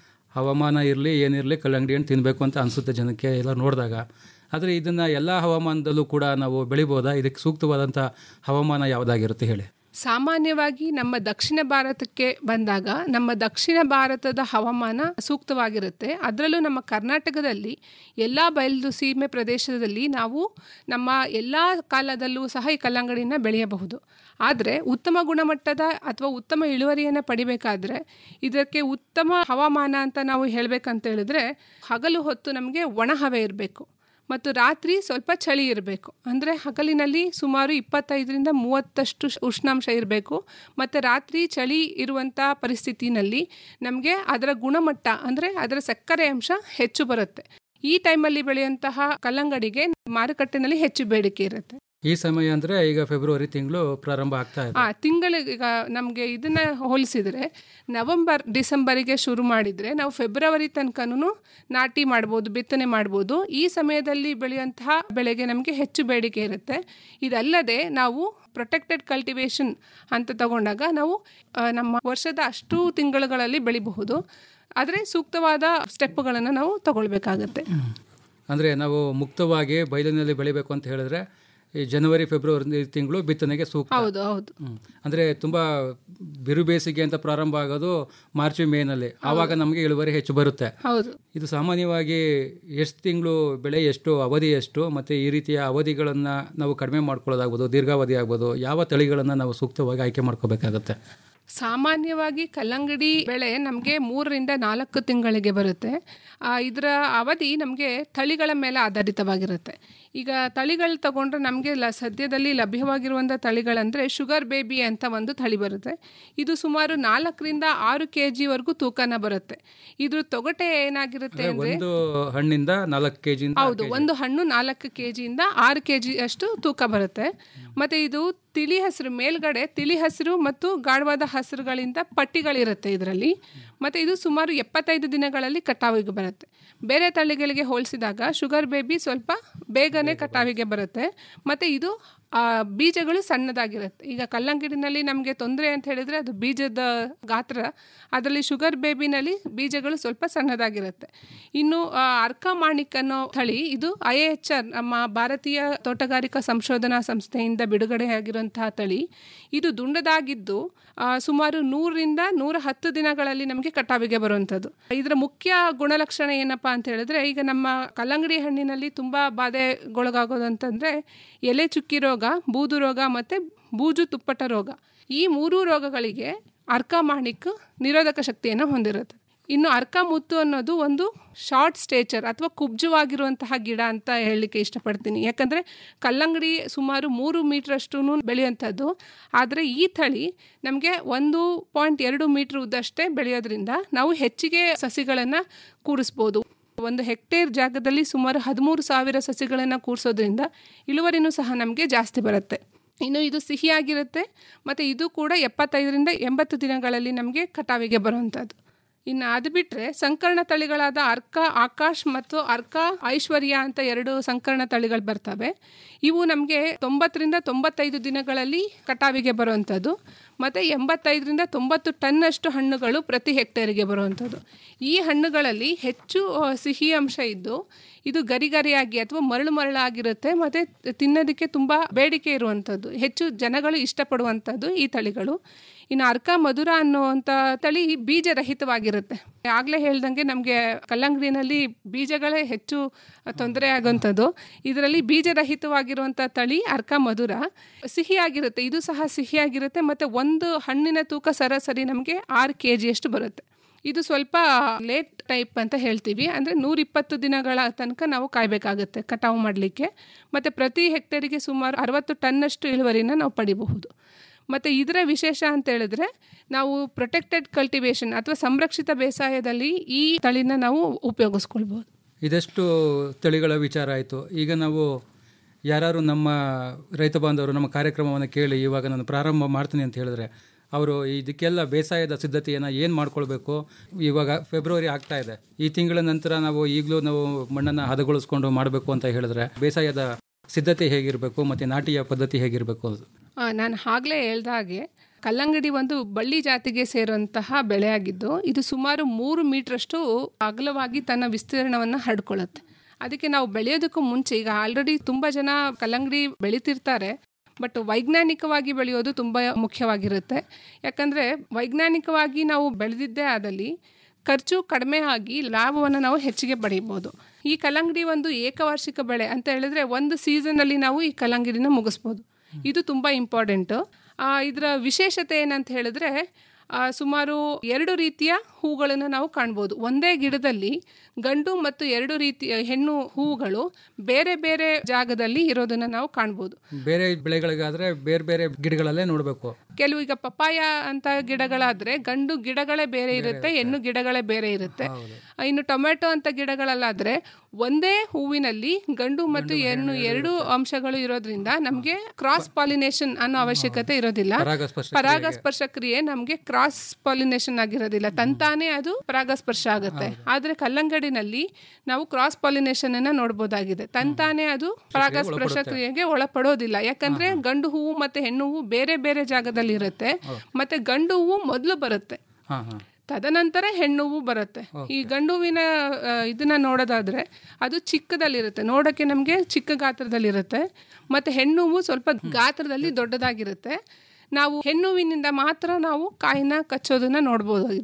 ಹವಾಮಾನ ಇರಲಿ ಏನಿರಲಿ ಕಲ್ಲಂಗಡಿ ಹಣ್ಣು ತಿನ್ನಬೇಕು ಅಂತ ಅನಿಸುತ್ತೆ ಜನಕ್ಕೆ ಎಲ್ಲ ನೋಡಿದಾಗ ಆದರೆ ಇದನ್ನು ಎಲ್ಲ ಹವಾಮಾನದಲ್ಲೂ ಕೂಡ ನಾವು ಬೆಳಿಬೋದಾ ಇದಕ್ಕೆ ಸೂಕ್ತವಾದಂಥ ಹವಾಮಾನ ಯಾವುದಾಗಿರುತ್ತೆ ಹೇಳಿ ಸಾಮಾನ್ಯವಾಗಿ ನಮ್ಮ ದಕ್ಷಿಣ ಭಾರತಕ್ಕೆ ಬಂದಾಗ ನಮ್ಮ ದಕ್ಷಿಣ ಭಾರತದ ಹವಾಮಾನ ಸೂಕ್ತವಾಗಿರುತ್ತೆ ಅದರಲ್ಲೂ ನಮ್ಮ ಕರ್ನಾಟಕದಲ್ಲಿ ಎಲ್ಲ ಬಯಲು ಸೀಮೆ ಪ್ರದೇಶದಲ್ಲಿ ನಾವು ನಮ್ಮ ಎಲ್ಲ ಕಾಲದಲ್ಲೂ ಸಹ ಈ ಕಲ್ಲಂಗಡಿನ ಬೆಳೆಯಬಹುದು ಆದರೆ ಉತ್ತಮ ಗುಣಮಟ್ಟದ ಅಥವಾ ಉತ್ತಮ ಇಳುವರಿಯನ್ನು ಪಡಿಬೇಕಾದ್ರೆ ಇದಕ್ಕೆ ಉತ್ತಮ ಹವಾಮಾನ ಅಂತ ನಾವು ಹೇಳಬೇಕಂತ ಹೇಳಿದ್ರೆ ಹಗಲು ಹೊತ್ತು ನಮಗೆ ಒಣ ಹವೆ ಇರಬೇಕು ಮತ್ತು ರಾತ್ರಿ ಸ್ವಲ್ಪ ಚಳಿ ಇರಬೇಕು ಅಂದರೆ ಹಗಲಿನಲ್ಲಿ ಸುಮಾರು ಇಪ್ಪತ್ತೈದರಿಂದ ಮೂವತ್ತಷ್ಟು ಶ್- ಉಷ್ಣಾಂಶ ಇರಬೇಕು ಮತ್ತು ರಾತ್ರಿ ಚಳಿ ಇರುವಂಥ ಪರಿಸ್ಥಿತಿನಲ್ಲಿ ನಮಗೆ ಅದರ ಗುಣಮಟ್ಟ ಅಂದರೆ ಅದರ ಸಕ್ಕರೆ ಅಂಶ ಹೆಚ್ಚು ಬರುತ್ತೆ ಈ ಟೈಮಲ್ಲಿ ಬೆಳೆಯುವಂತಹ ಕಲ್ಲಂಗಡಿಗೆ ಮಾರುಕಟ್ಟೆನಲ್ಲಿ ಹೆಚ್ಚು ಬೇಡಿಕೆ ಇರುತ್ತೆ ಈ ಸಮಯ ಅಂದರೆ ಈಗ ಫೆಬ್ರವರಿ ತಿಂಗಳು ಪ್ರಾರಂಭ ಆಗ್ತಾ ಇದೆ ಆ ತಿಂಗಳಿಗೆ ಈಗ ನಮಗೆ ಇದನ್ನ ಹೋಲಿಸಿದರೆ ನವೆಂಬರ್ ಡಿಸೆಂಬರಿಗೆ ಶುರು ಮಾಡಿದರೆ ನಾವು ಫೆಬ್ರವರಿ ತನಕನೂ ನಾಟಿ ಮಾಡ್ಬೋದು ಬಿತ್ತನೆ ಮಾಡ್ಬೋದು ಈ ಸಮಯದಲ್ಲಿ ಬೆಳೆಯುವಂತಹ ಬೆಳೆಗೆ ನಮಗೆ ಹೆಚ್ಚು ಬೇಡಿಕೆ ಇರುತ್ತೆ ಇದಲ್ಲದೆ ನಾವು ಪ್ರೊಟೆಕ್ಟೆಡ್ ಕಲ್ಟಿವೇಶನ್ ಅಂತ ತಗೊಂಡಾಗ ನಾವು ಆ, ನಮ್ಮ ವರ್ಷದ ಅಷ್ಟು ತಿಂಗಳುಗಳಲ್ಲಿ ಬೆಳಿಬಹುದು ಆದರೆ ಸೂಕ್ತವಾದ ಸ್ಟೆಪ್ಗಳನ್ನು ನಾವು ತಗೊಳ್ಬೇಕಾಗತ್ತೆ ಅಂದರೆ ನಾವು ಮುಕ್ತವಾಗಿ ಬಯಲಿನಲ್ಲಿ ಬೆಳಿಬೇಕು ಅಂತ ಹೇಳಿದ್ರೆ ಈ ಜನವರಿ ಫೆಬ್ರವರಿ ತಿಂಗಳು ಬಿತ್ತನೆಗೆ ಸೂಕ್ತ ಹೌದು ಹೌದು ಹ್ಮ್. ಅಂದ್ರೆ ತುಂಬಾ ಬಿರು ಬೇಸಿಗೆ ಅಂತ ಪ್ರಾರಂಭ ಆಗೋದು ಮಾರ್ಚ್ ಮೇನಲ್ಲಿ ಆವಾಗ ನಮಗೆ ಇಳುವರಿ ಹೆಚ್ಚು ಬರುತ್ತೆ ಹೌದು ಇದು ಸಾಮಾನ್ಯವಾಗಿ ಎಷ್ಟು ತಿಂಗಳು ಬೆಳೆ ಎಷ್ಟು ಅವಧಿ ಎಷ್ಟು ಮತ್ತು ಈ ರೀತಿಯ ಅವಧಿಗಳನ್ನು ನಾವು ಕಡಿಮೆ ಮಾಡ್ಕೊಳ್ಳೋದಾಗ್ಬೋದು ದೀರ್ಘಾವಧಿ ಆಗ್ಬೋದು ಯಾವ ತಳಿಗಳನ್ನು ನಾವು ಸೂಕ್ತವಾಗಿ ಆಯ್ಕೆ ಮಾಡ್ಕೋಬೇಕಾಗತ್ತೆ ಸಾಮಾನ್ಯವಾಗಿ ಕಲ್ಲಂಗಡಿ ಬೆಳೆ ನಮಗೆ ಮೂರರಿಂದ ನಾಲ್ಕು ತಿಂಗಳಿಗೆ ಬರುತ್ತೆ ಆ, ಇದರ ಅವಧಿ ನಮಗೆ ತಳಿಗಳ ಮೇಲೆ ಆಧಾರಿತವಾಗಿರುತ್ತೆ ಈಗ ತಳಿಗಳು ತಗೊಂಡ್ರೆ ನಮಗೆ ಲ ಸದ್ಯದಲ್ಲಿ ಲಭ್ಯವಾಗಿರುವಂಥ ತಳಿಗಳಂದರೆ ಶುಗರ್ ಬೇಬಿ ಅಂತ ಒಂದು ತಳಿ ಬರುತ್ತೆ ಇದು ಸುಮಾರು ನಾಲ್ಕರಿಂದ ಆರು ಕೆ ಜಿವರೆಗೂ ತೂಕನ ಬರುತ್ತೆ ಇದ್ರ ತೊಗಟೆ ಏನಾಗಿರುತ್ತೆ ಅಂದರೆ ಒಂದು ಹಣ್ಣಿಂದ ನಾಲ್ಕು ಕೆ ಜಿಯಿಂದ ಹೌದು ಒಂದು ಹಣ್ಣು ನಾಲ್ಕು ಕೆ ಜಿಯಿಂದ ಆರು ಕೆ ಜಿ ಅಷ್ಟು ತೂಕ ಬರುತ್ತೆ ಮತ್ತು ಇದು ತಿಳಿ ಹಸಿರು ಮೇಲ್ಗಡೆ ತಿಳಿ ಹಸಿರು ಮತ್ತು ಗಾಢವಾದ ಹಸಿರುಗಳಿಂದ ಪಟ್ಟಿಗಳಿರುತ್ತೆ ಇದರಲ್ಲಿ ಮತ್ತು ಇದು ಸುಮಾರು ಎಪ್ಪತ್ತೈದು ದಿನಗಳಲ್ಲಿ ಕಟಾವಿಗೆ ಬರುತ್ತೆ ಬೇರೆ ತಳಿಗಳಿಗೆ ಹೋಲಿಸಿದಾಗ ಶುಗರ್ ಬೇಬಿ ಸ್ವಲ್ಪ ಬೇಗನೆ ಕಟಾವಿಗೆ ಬರುತ್ತೆ ಮತ್ತು ಇದು ಆ, ಬೀಜಗಳು ಸಣ್ಣದಾಗಿರುತ್ತೆ ಈಗ ಕಲ್ಲಂಗಡಿನಲ್ಲಿ ನಮಗೆ ತೊಂದರೆ ಅಂತ ಹೇಳಿದರೆ ಅದು ಬೀಜದ ಗಾತ್ರ ಅದರಲ್ಲಿ ಶುಗರ್ ಬೇಬಿನಲ್ಲಿ ಬೀಜಗಳು ಸ್ವಲ್ಪ ಸಣ್ಣದಾಗಿರುತ್ತೆ ಇನ್ನು ಆ, ಅರ್ಕ ಮಾಣಿಕ್ ಅನ್ನೋ ತಳಿ ಇದು ಐ ಎಚ್ ಆರ್ ನಮ್ಮ ಭಾರತೀಯ ತೋಟಗಾರಿಕಾ ಸಂಶೋಧನಾ ಸಂಸ್ಥೆಯಿಂದ ಬಿಡುಗಡೆಯಾಗಿರುವಂತಹ ತಳಿ ಇದು ದುಂಡದಾಗಿದ್ದು ಆ, ಸುಮಾರು ನೂರರಿಂದ ನೂರ ಹತ್ತು ದಿನಗಳಲ್ಲಿ ನಮಗೆ ಕಟಾವಿಗೆ ಬರುವಂಥದ್ದು ಇದರ ಮುಖ್ಯ ಗುಣಲಕ್ಷಣ ಏನಪ್ಪಾ ಅಂತ ಹೇಳಿದ್ರೆ ಈಗ ನಮ್ಮ ಕಲ್ಲಂಗಡಿ ಹಣ್ಣಿನಲ್ಲಿ ತುಂಬಾ ಬಾಧೆಗೊಳಗಾಗೋದು ಅಂತಂದ್ರೆ ಎಲೆ ಚುಕ್ಕಿ ರೋಗ ಬೂದು ರೋಗ ಮತ್ತೆ ಬೂಜು ತುಪ್ಪಟ ರೋಗ ಈ ಮೂರೂ ರೋಗಗಳಿಗೆ ಅರ್ಕ ಮಾಣಿಕ್ ನಿರೋಧಕ ಶಕ್ತಿಯನ್ನು ಹೊಂದಿರುತ್ತೆ ಇನ್ನು ಅರ್ಕ ಮುತ್ತು ಅನ್ನೋದು ಒಂದು ಶಾರ್ಟ್ ಸ್ಟೇಚರ್ ಅಥವಾ ಕುಬ್ಜವಾಗಿರುವಂತಹ ಗಿಡ ಅಂತ ಹೇಳಲಿಕ್ಕೆ ಇಷ್ಟಪಡ್ತೀನಿ ಯಾಕಂದರೆ ಕಲ್ಲಂಗಡಿ ಸುಮಾರು ಮೂರು ಮೀಟ್ರಷ್ಟು ಬೆಳೆಯುವಂಥದ್ದು ಆದರೆ ಈ ತಳಿ ನಮಗೆ ಒಂದು ಪಾಯಿಂಟ್ ಎರಡು ಮೀಟ್ರ್ ಉದ್ದಷ್ಟೇ ಬೆಳೆಯೋದ್ರಿಂದ ನಾವು ಹೆಚ್ಚಿಗೆ ಸಸಿಗಳನ್ನು ಕೂರಿಸ್ಬೋದು ಒಂದು ಹೆಕ್ಟೇರ್ ಜಾಗದಲ್ಲಿ ಸುಮಾರು ಹದಿಮೂರು ಸಾವಿರ ಸಸಿಗಳನ್ನು ಕೂರಿಸೋದ್ರಿಂದ ಇಳುವರಿನೂ ಸಹ ನಮಗೆ ಜಾಸ್ತಿ ಬರುತ್ತೆ ಇನ್ನು ಇದು ಸಿಹಿಯಾಗಿರುತ್ತೆ ಮತ್ತು ಇದು ಕೂಡ ಎಪ್ಪತ್ತೈದರಿಂದ ಎಂಬತ್ತು ದಿನಗಳಲ್ಲಿ ನಮಗೆ ಕಟಾವಿಗೆ ಬರುವಂಥದ್ದು ಇನ್ನು ಅದು ಬಿಟ್ಟರೆ ಸಂಕರಣ ತಳಿಗಳಾದ ಅರ್ಕ ಆಕಾಶ್ ಮತ್ತು ಅರ್ಕ ಐಶ್ವರ್ಯ ಅಂತ ಎರಡು ಸಂಕರಣ ತಳಿಗಳು ಬರ್ತವೆ ಇವು ನಮಗೆ ತೊಂಬತ್ತರಿಂದ ತೊಂಬತ್ತೈದು ದಿನಗಳಲ್ಲಿ ಕಟಾವಿಗೆ ಬರುವಂಥದ್ದು ಮತ್ತು ಎಂಬತ್ತೈದರಿಂದ ತೊಂಬತ್ತು ಟನ್ನಷ್ಟು ಹಣ್ಣುಗಳು ಪ್ರತಿ ಹೆಕ್ಟೇರಿಗೆ ಬರುವಂಥದ್ದು ಈ ಹಣ್ಣುಗಳಲ್ಲಿ ಹೆಚ್ಚು ಆ, ಸಿಹಿ ಅಂಶ ಇದ್ದು ಇದು ಗರಿಗರಿಯಾಗಿ ಅಥವಾ ಮರಳು ಮರಳಾಗಿರುತ್ತೆ ಮತ್ತು ತಿನ್ನೋದಕ್ಕೆ ತುಂಬ ಬೇಡಿಕೆ ಇರುವಂಥದ್ದು ಹೆಚ್ಚು ಜನಗಳು ಇಷ್ಟಪಡುವಂಥದ್ದು ಈ ತಳಿಗಳು ಇನ್ನು ಅರ್ಕ ಮಧುರ ಅನ್ನುವಂಥ ತಳಿ ಬೀಜರಹಿತವಾಗಿರುತ್ತೆ ಆಗಲೇ ಹೇಳ್ದಂಗೆ ನಮಗೆ ಕಲ್ಲಂಗಡಿನಲ್ಲಿ ಬೀಜಗಳೇ ಹೆಚ್ಚು ತೊಂದರೆ ಆಗುವಂಥದ್ದು ಇದರಲ್ಲಿ ಬೀಜರಹಿತವಾಗಿರುವಂಥ ತಳಿ ಅರ್ಕ ಮಧುರ ಸಿಹಿಯಾಗಿರುತ್ತೆ ಇದು ಸಹ ಸಿಹಿಯಾಗಿರುತ್ತೆ ಮತ್ತು ಒಂದು ಹಣ್ಣಿನ ತೂಕ ಸರಾಸರಿ ನಮಗೆ ಆರು ಕೆ ಜಿಯಷ್ಟು ಬರುತ್ತೆ ಇದು ಸ್ವಲ್ಪ ಲೇಟ್ ಟೈಪ್ ಅಂತ ಹೇಳ್ತೀವಿ ಅಂದರೆ ನೂರಿಪ್ಪತ್ತು ದಿನಗಳ ತನಕ ನಾವು ಕಾಯಬೇಕಾಗುತ್ತೆ ಕಟಾವು ಮಾಡಲಿಕ್ಕೆ ಮತ್ತು ಪ್ರತಿ ಹೆಕ್ಟೇರಿಗೆ ಸುಮಾರು ಅರವತ್ತು ಟನ್ನಷ್ಟು ಇಳುವರಿನ ನಾವು ಪಡಿಬಹುದು ಮತ್ತು ಇದರ ವಿಶೇಷ ಅಂತ ಹೇಳಿದ್ರೆ ನಾವು ಪ್ರೊಟೆಕ್ಟೆಡ್ ಕಲ್ಟಿವೇಷನ್ ಅಥವಾ ಸಂರಕ್ಷಿತ ಬೇಸಾಯದಲ್ಲಿ ಈ ತಳಿನ ನಾವು ಉಪಯೋಗಿಸ್ಕೊಳ್ಬೋದು ಇದೆಷ್ಟು ತಳಿಗಳ ವಿಚಾರ ಆಯಿತು ಈಗ ನಾವು ಯಾರು ನಮ್ಮ ರೈತ ಬಾಂಧವರು ನಮ್ಮ ಕಾರ್ಯಕ್ರಮವನ್ನು ಕೇಳಿ ಇವಾಗ ನಾನು ಪ್ರಾರಂಭ ಮಾಡ್ತೀನಿ ಅಂತ ಹೇಳಿದ್ರೆ ಅವರು ಇದಕ್ಕೆಲ್ಲ ಬೇಸಾಯದ ಸಿದ್ಧತೆಯನ್ನು ಏನು ಮಾಡ್ಕೊಳ್ಬೇಕು ಇವಾಗ ಫೆಬ್ರವರಿ ಆಗ್ತಾ ಇದೆ ಈ ತಿಂಗಳ ನಂತರ ನಾವು ಈಗಲೂ ನಾವು ಮಣ್ಣನ್ನು ಹದಗೊಳಿಸ್ಕೊಂಡು ಮಾಡಬೇಕು ಅಂತ ಹೇಳಿದ್ರೆ ಬೇಸಾಯದ ಸಿದ್ಧತೆ ಹೇಗಿರಬೇಕು ಮತ್ತು ನಾಟಿಯ ಪದ್ಧತಿ ಹೇಗಿರಬೇಕು ಆ, ನಾನು ಆಗಲೇ ಹೇಳ್ದ ಹಾಗೆ ಕಲ್ಲಂಗಡಿ ಒಂದು ಬಳ್ಳಿ ಜಾತಿಗೆ ಸೇರುವಂತಹ ಬೆಳೆಯಾಗಿದ್ದು ಇದು ಸುಮಾರು ಮೂರು ಮೀಟ್ರಷ್ಟು ಅಗಲವಾಗಿ ತನ್ನ ವಿಸ್ತೀರ್ಣವನ್ನು ಹರಡ್ಕೊಳ್ಳುತ್ತೆ ಅದಕ್ಕೆ ನಾವು ಬೆಳೆಯೋದಕ್ಕೂ ಮುಂಚೆ ಈಗ ಆಲ್ರೆಡಿ ತುಂಬ ಜನ ಕಲ್ಲಂಗಡಿ ಬೆಳಿತಿರ್ತಾರೆ ಬಟ್ ವೈಜ್ಞಾನಿಕವಾಗಿ ಬೆಳೆಯೋದು ತುಂಬ ಮುಖ್ಯವಾಗಿರುತ್ತೆ ಯಾಕಂದರೆ ವೈಜ್ಞಾನಿಕವಾಗಿ ನಾವು ಬೆಳೆದಿದ್ದೇ ಆದಲ್ಲಿ ಖರ್ಚು ಕಡಿಮೆ ಆಗಿ ಲಾಭವನ್ನು ನಾವು ಹೆಚ್ಚಿಗೆ ಪಡೀಬೋದು ಈ ಕಲ್ಲಂಗಡಿ ಒಂದು ಏಕವಾರ್ಷಿಕ ಬೆಳೆ ಅಂತ ಹೇಳಿದ್ರೆ ಒಂದು ಸೀಸನಲ್ಲಿ ನಾವು ಈ ಕಲ್ಲಂಗಡಿನ ಮುಗಿಸ್ಬೋದು ಇದು ತುಂಬ ಇಂಪಾರ್ಟೆಂಟು ಇದರ ವಿಶೇಷತೆ ಏನಂತ ಹೇಳಿದ್ರೆ ಆ, ಸುಮಾರು ಎರಡು ರೀತಿಯ ಹೂಗಳನ್ನು ನಾವು ಕಾಣ್ಬೋದು ಒಂದೇ ಗಿಡದಲ್ಲಿ ಗಂಡು ಮತ್ತು ಎರಡು ರೀತಿಯ ಹೆಣ್ಣು ಹೂವುಗಳು ಬೇರೆ ಬೇರೆ ಜಾಗದಲ್ಲಿ ಇರೋದನ್ನ ನಾವು ಕಾಣ್ಬೋದು ಬೇರೆ ಬೆಳೆಗಳಿಗಾದರೆ ಬೇರೆ ಬೇರೆ ಗಿಡಗಳಲ್ಲೇ ನೋಡಬೇಕು ಕೆಲವು ಈಗ ಪಪಾಯ ಅಂತ ಗಿಡಗಳಾದ್ರೆ ಗಂಡು ಗಿಡಗಳೇ ಬೇರೆ ಇರುತ್ತೆ ಹೆಣ್ಣು ಗಿಡಗಳೇ ಬೇರೆ ಇರುತ್ತೆ ಇನ್ನು ಟೊಮೆಟೊ ಅಂತ ಗಿಡಗಳಲ್ಲಾದ್ರೆ ಒಂದೇ ಹೂವಿನಲ್ಲಿ ಗಂಡು ಮತ್ತು ಹೆಣ್ಣು ಎರಡು ಅಂಶಗಳು ಇರೋದ್ರಿಂದ ನಮಗೆ ಕ್ರಾಸ್ ಪಾಲಿನೇಷನ್ ಅನ್ನೋ ಅವಶ್ಯಕತೆ ಇರೋದಿಲ್ಲ ಪರಾಗಸ್ಪರ್ಶ ಪರಾಗಸ್ಪರ್ಶ ಕ್ರಿಯೆ ನಮಗೆ ಕ್ರಾಸ್ ಪಾಲಿನೇಷನ್ ಆಗಿರೋದಿಲ್ಲ ತಂತಾನೇ ಅದು ಪರಾಗಸ್ಪರ್ಶ ಆಗುತ್ತೆ ಆದ್ರೆ ಕಲ್ಲಂಗಡಿನಲ್ಲಿ ನಾವು ಕ್ರಾಸ್ ಪಾಲಿನೇಷನ್ ಅನ್ನ ನೋಡಬಹುದಾಗಿದೆ ತಂತಾನೇ ಅದು ಪರಾಗಸ್ಪರ್ಶ ಕ್ರಿಯೆಗೆ ಒಳಪಡೋದಿಲ್ಲ ಯಾಕಂದ್ರೆ ಗಂಡು ಹೂವು ಮತ್ತೆ ಹೆಣ್ಣು ಹೂವು ಬೇರೆ ಬೇರೆ ಜಾಗದಲ್ಲಿ ಇರುತ್ತೆ ಮತ್ತೆ ಗಂಡು ಹೂವು ಮೊದಲು ಬರುತ್ತೆ ಹಾಂ ಹಾಂ ತದನಂತರ ಹೆಣ್ಣು ಹೂವು ಬರುತ್ತೆ ಈ ಗಂಡು ಹೂವಿನ ಆ, ಇದನ್ನ ನೋಡೋದಾದ್ರೆ ಅದು ಚಿಕ್ಕದಲ್ಲಿರುತ್ತೆ ನೋಡೋಕ್ಕೆ ನಮಗೆ ಚಿಕ್ಕ ಗಾತ್ರದಲ್ಲಿರುತ್ತೆ ಮತ್ತೆ ಹೆಣ್ಣು ಹೂವು ಸ್ವಲ್ಪ ಗಾತ್ರದಲ್ಲಿ ದೊಡ್ಡದಾಗಿರುತ್ತೆ ನಾವು ಹೆಣ್ಣು ಹೂವಿನಿಂದ ಮಾತ್ರ ನಾವು ಕಾಯಿನ ಕಚ್ಚೋದನ್ನ ನೋಡ್ಬೋದಾಗಿದೆ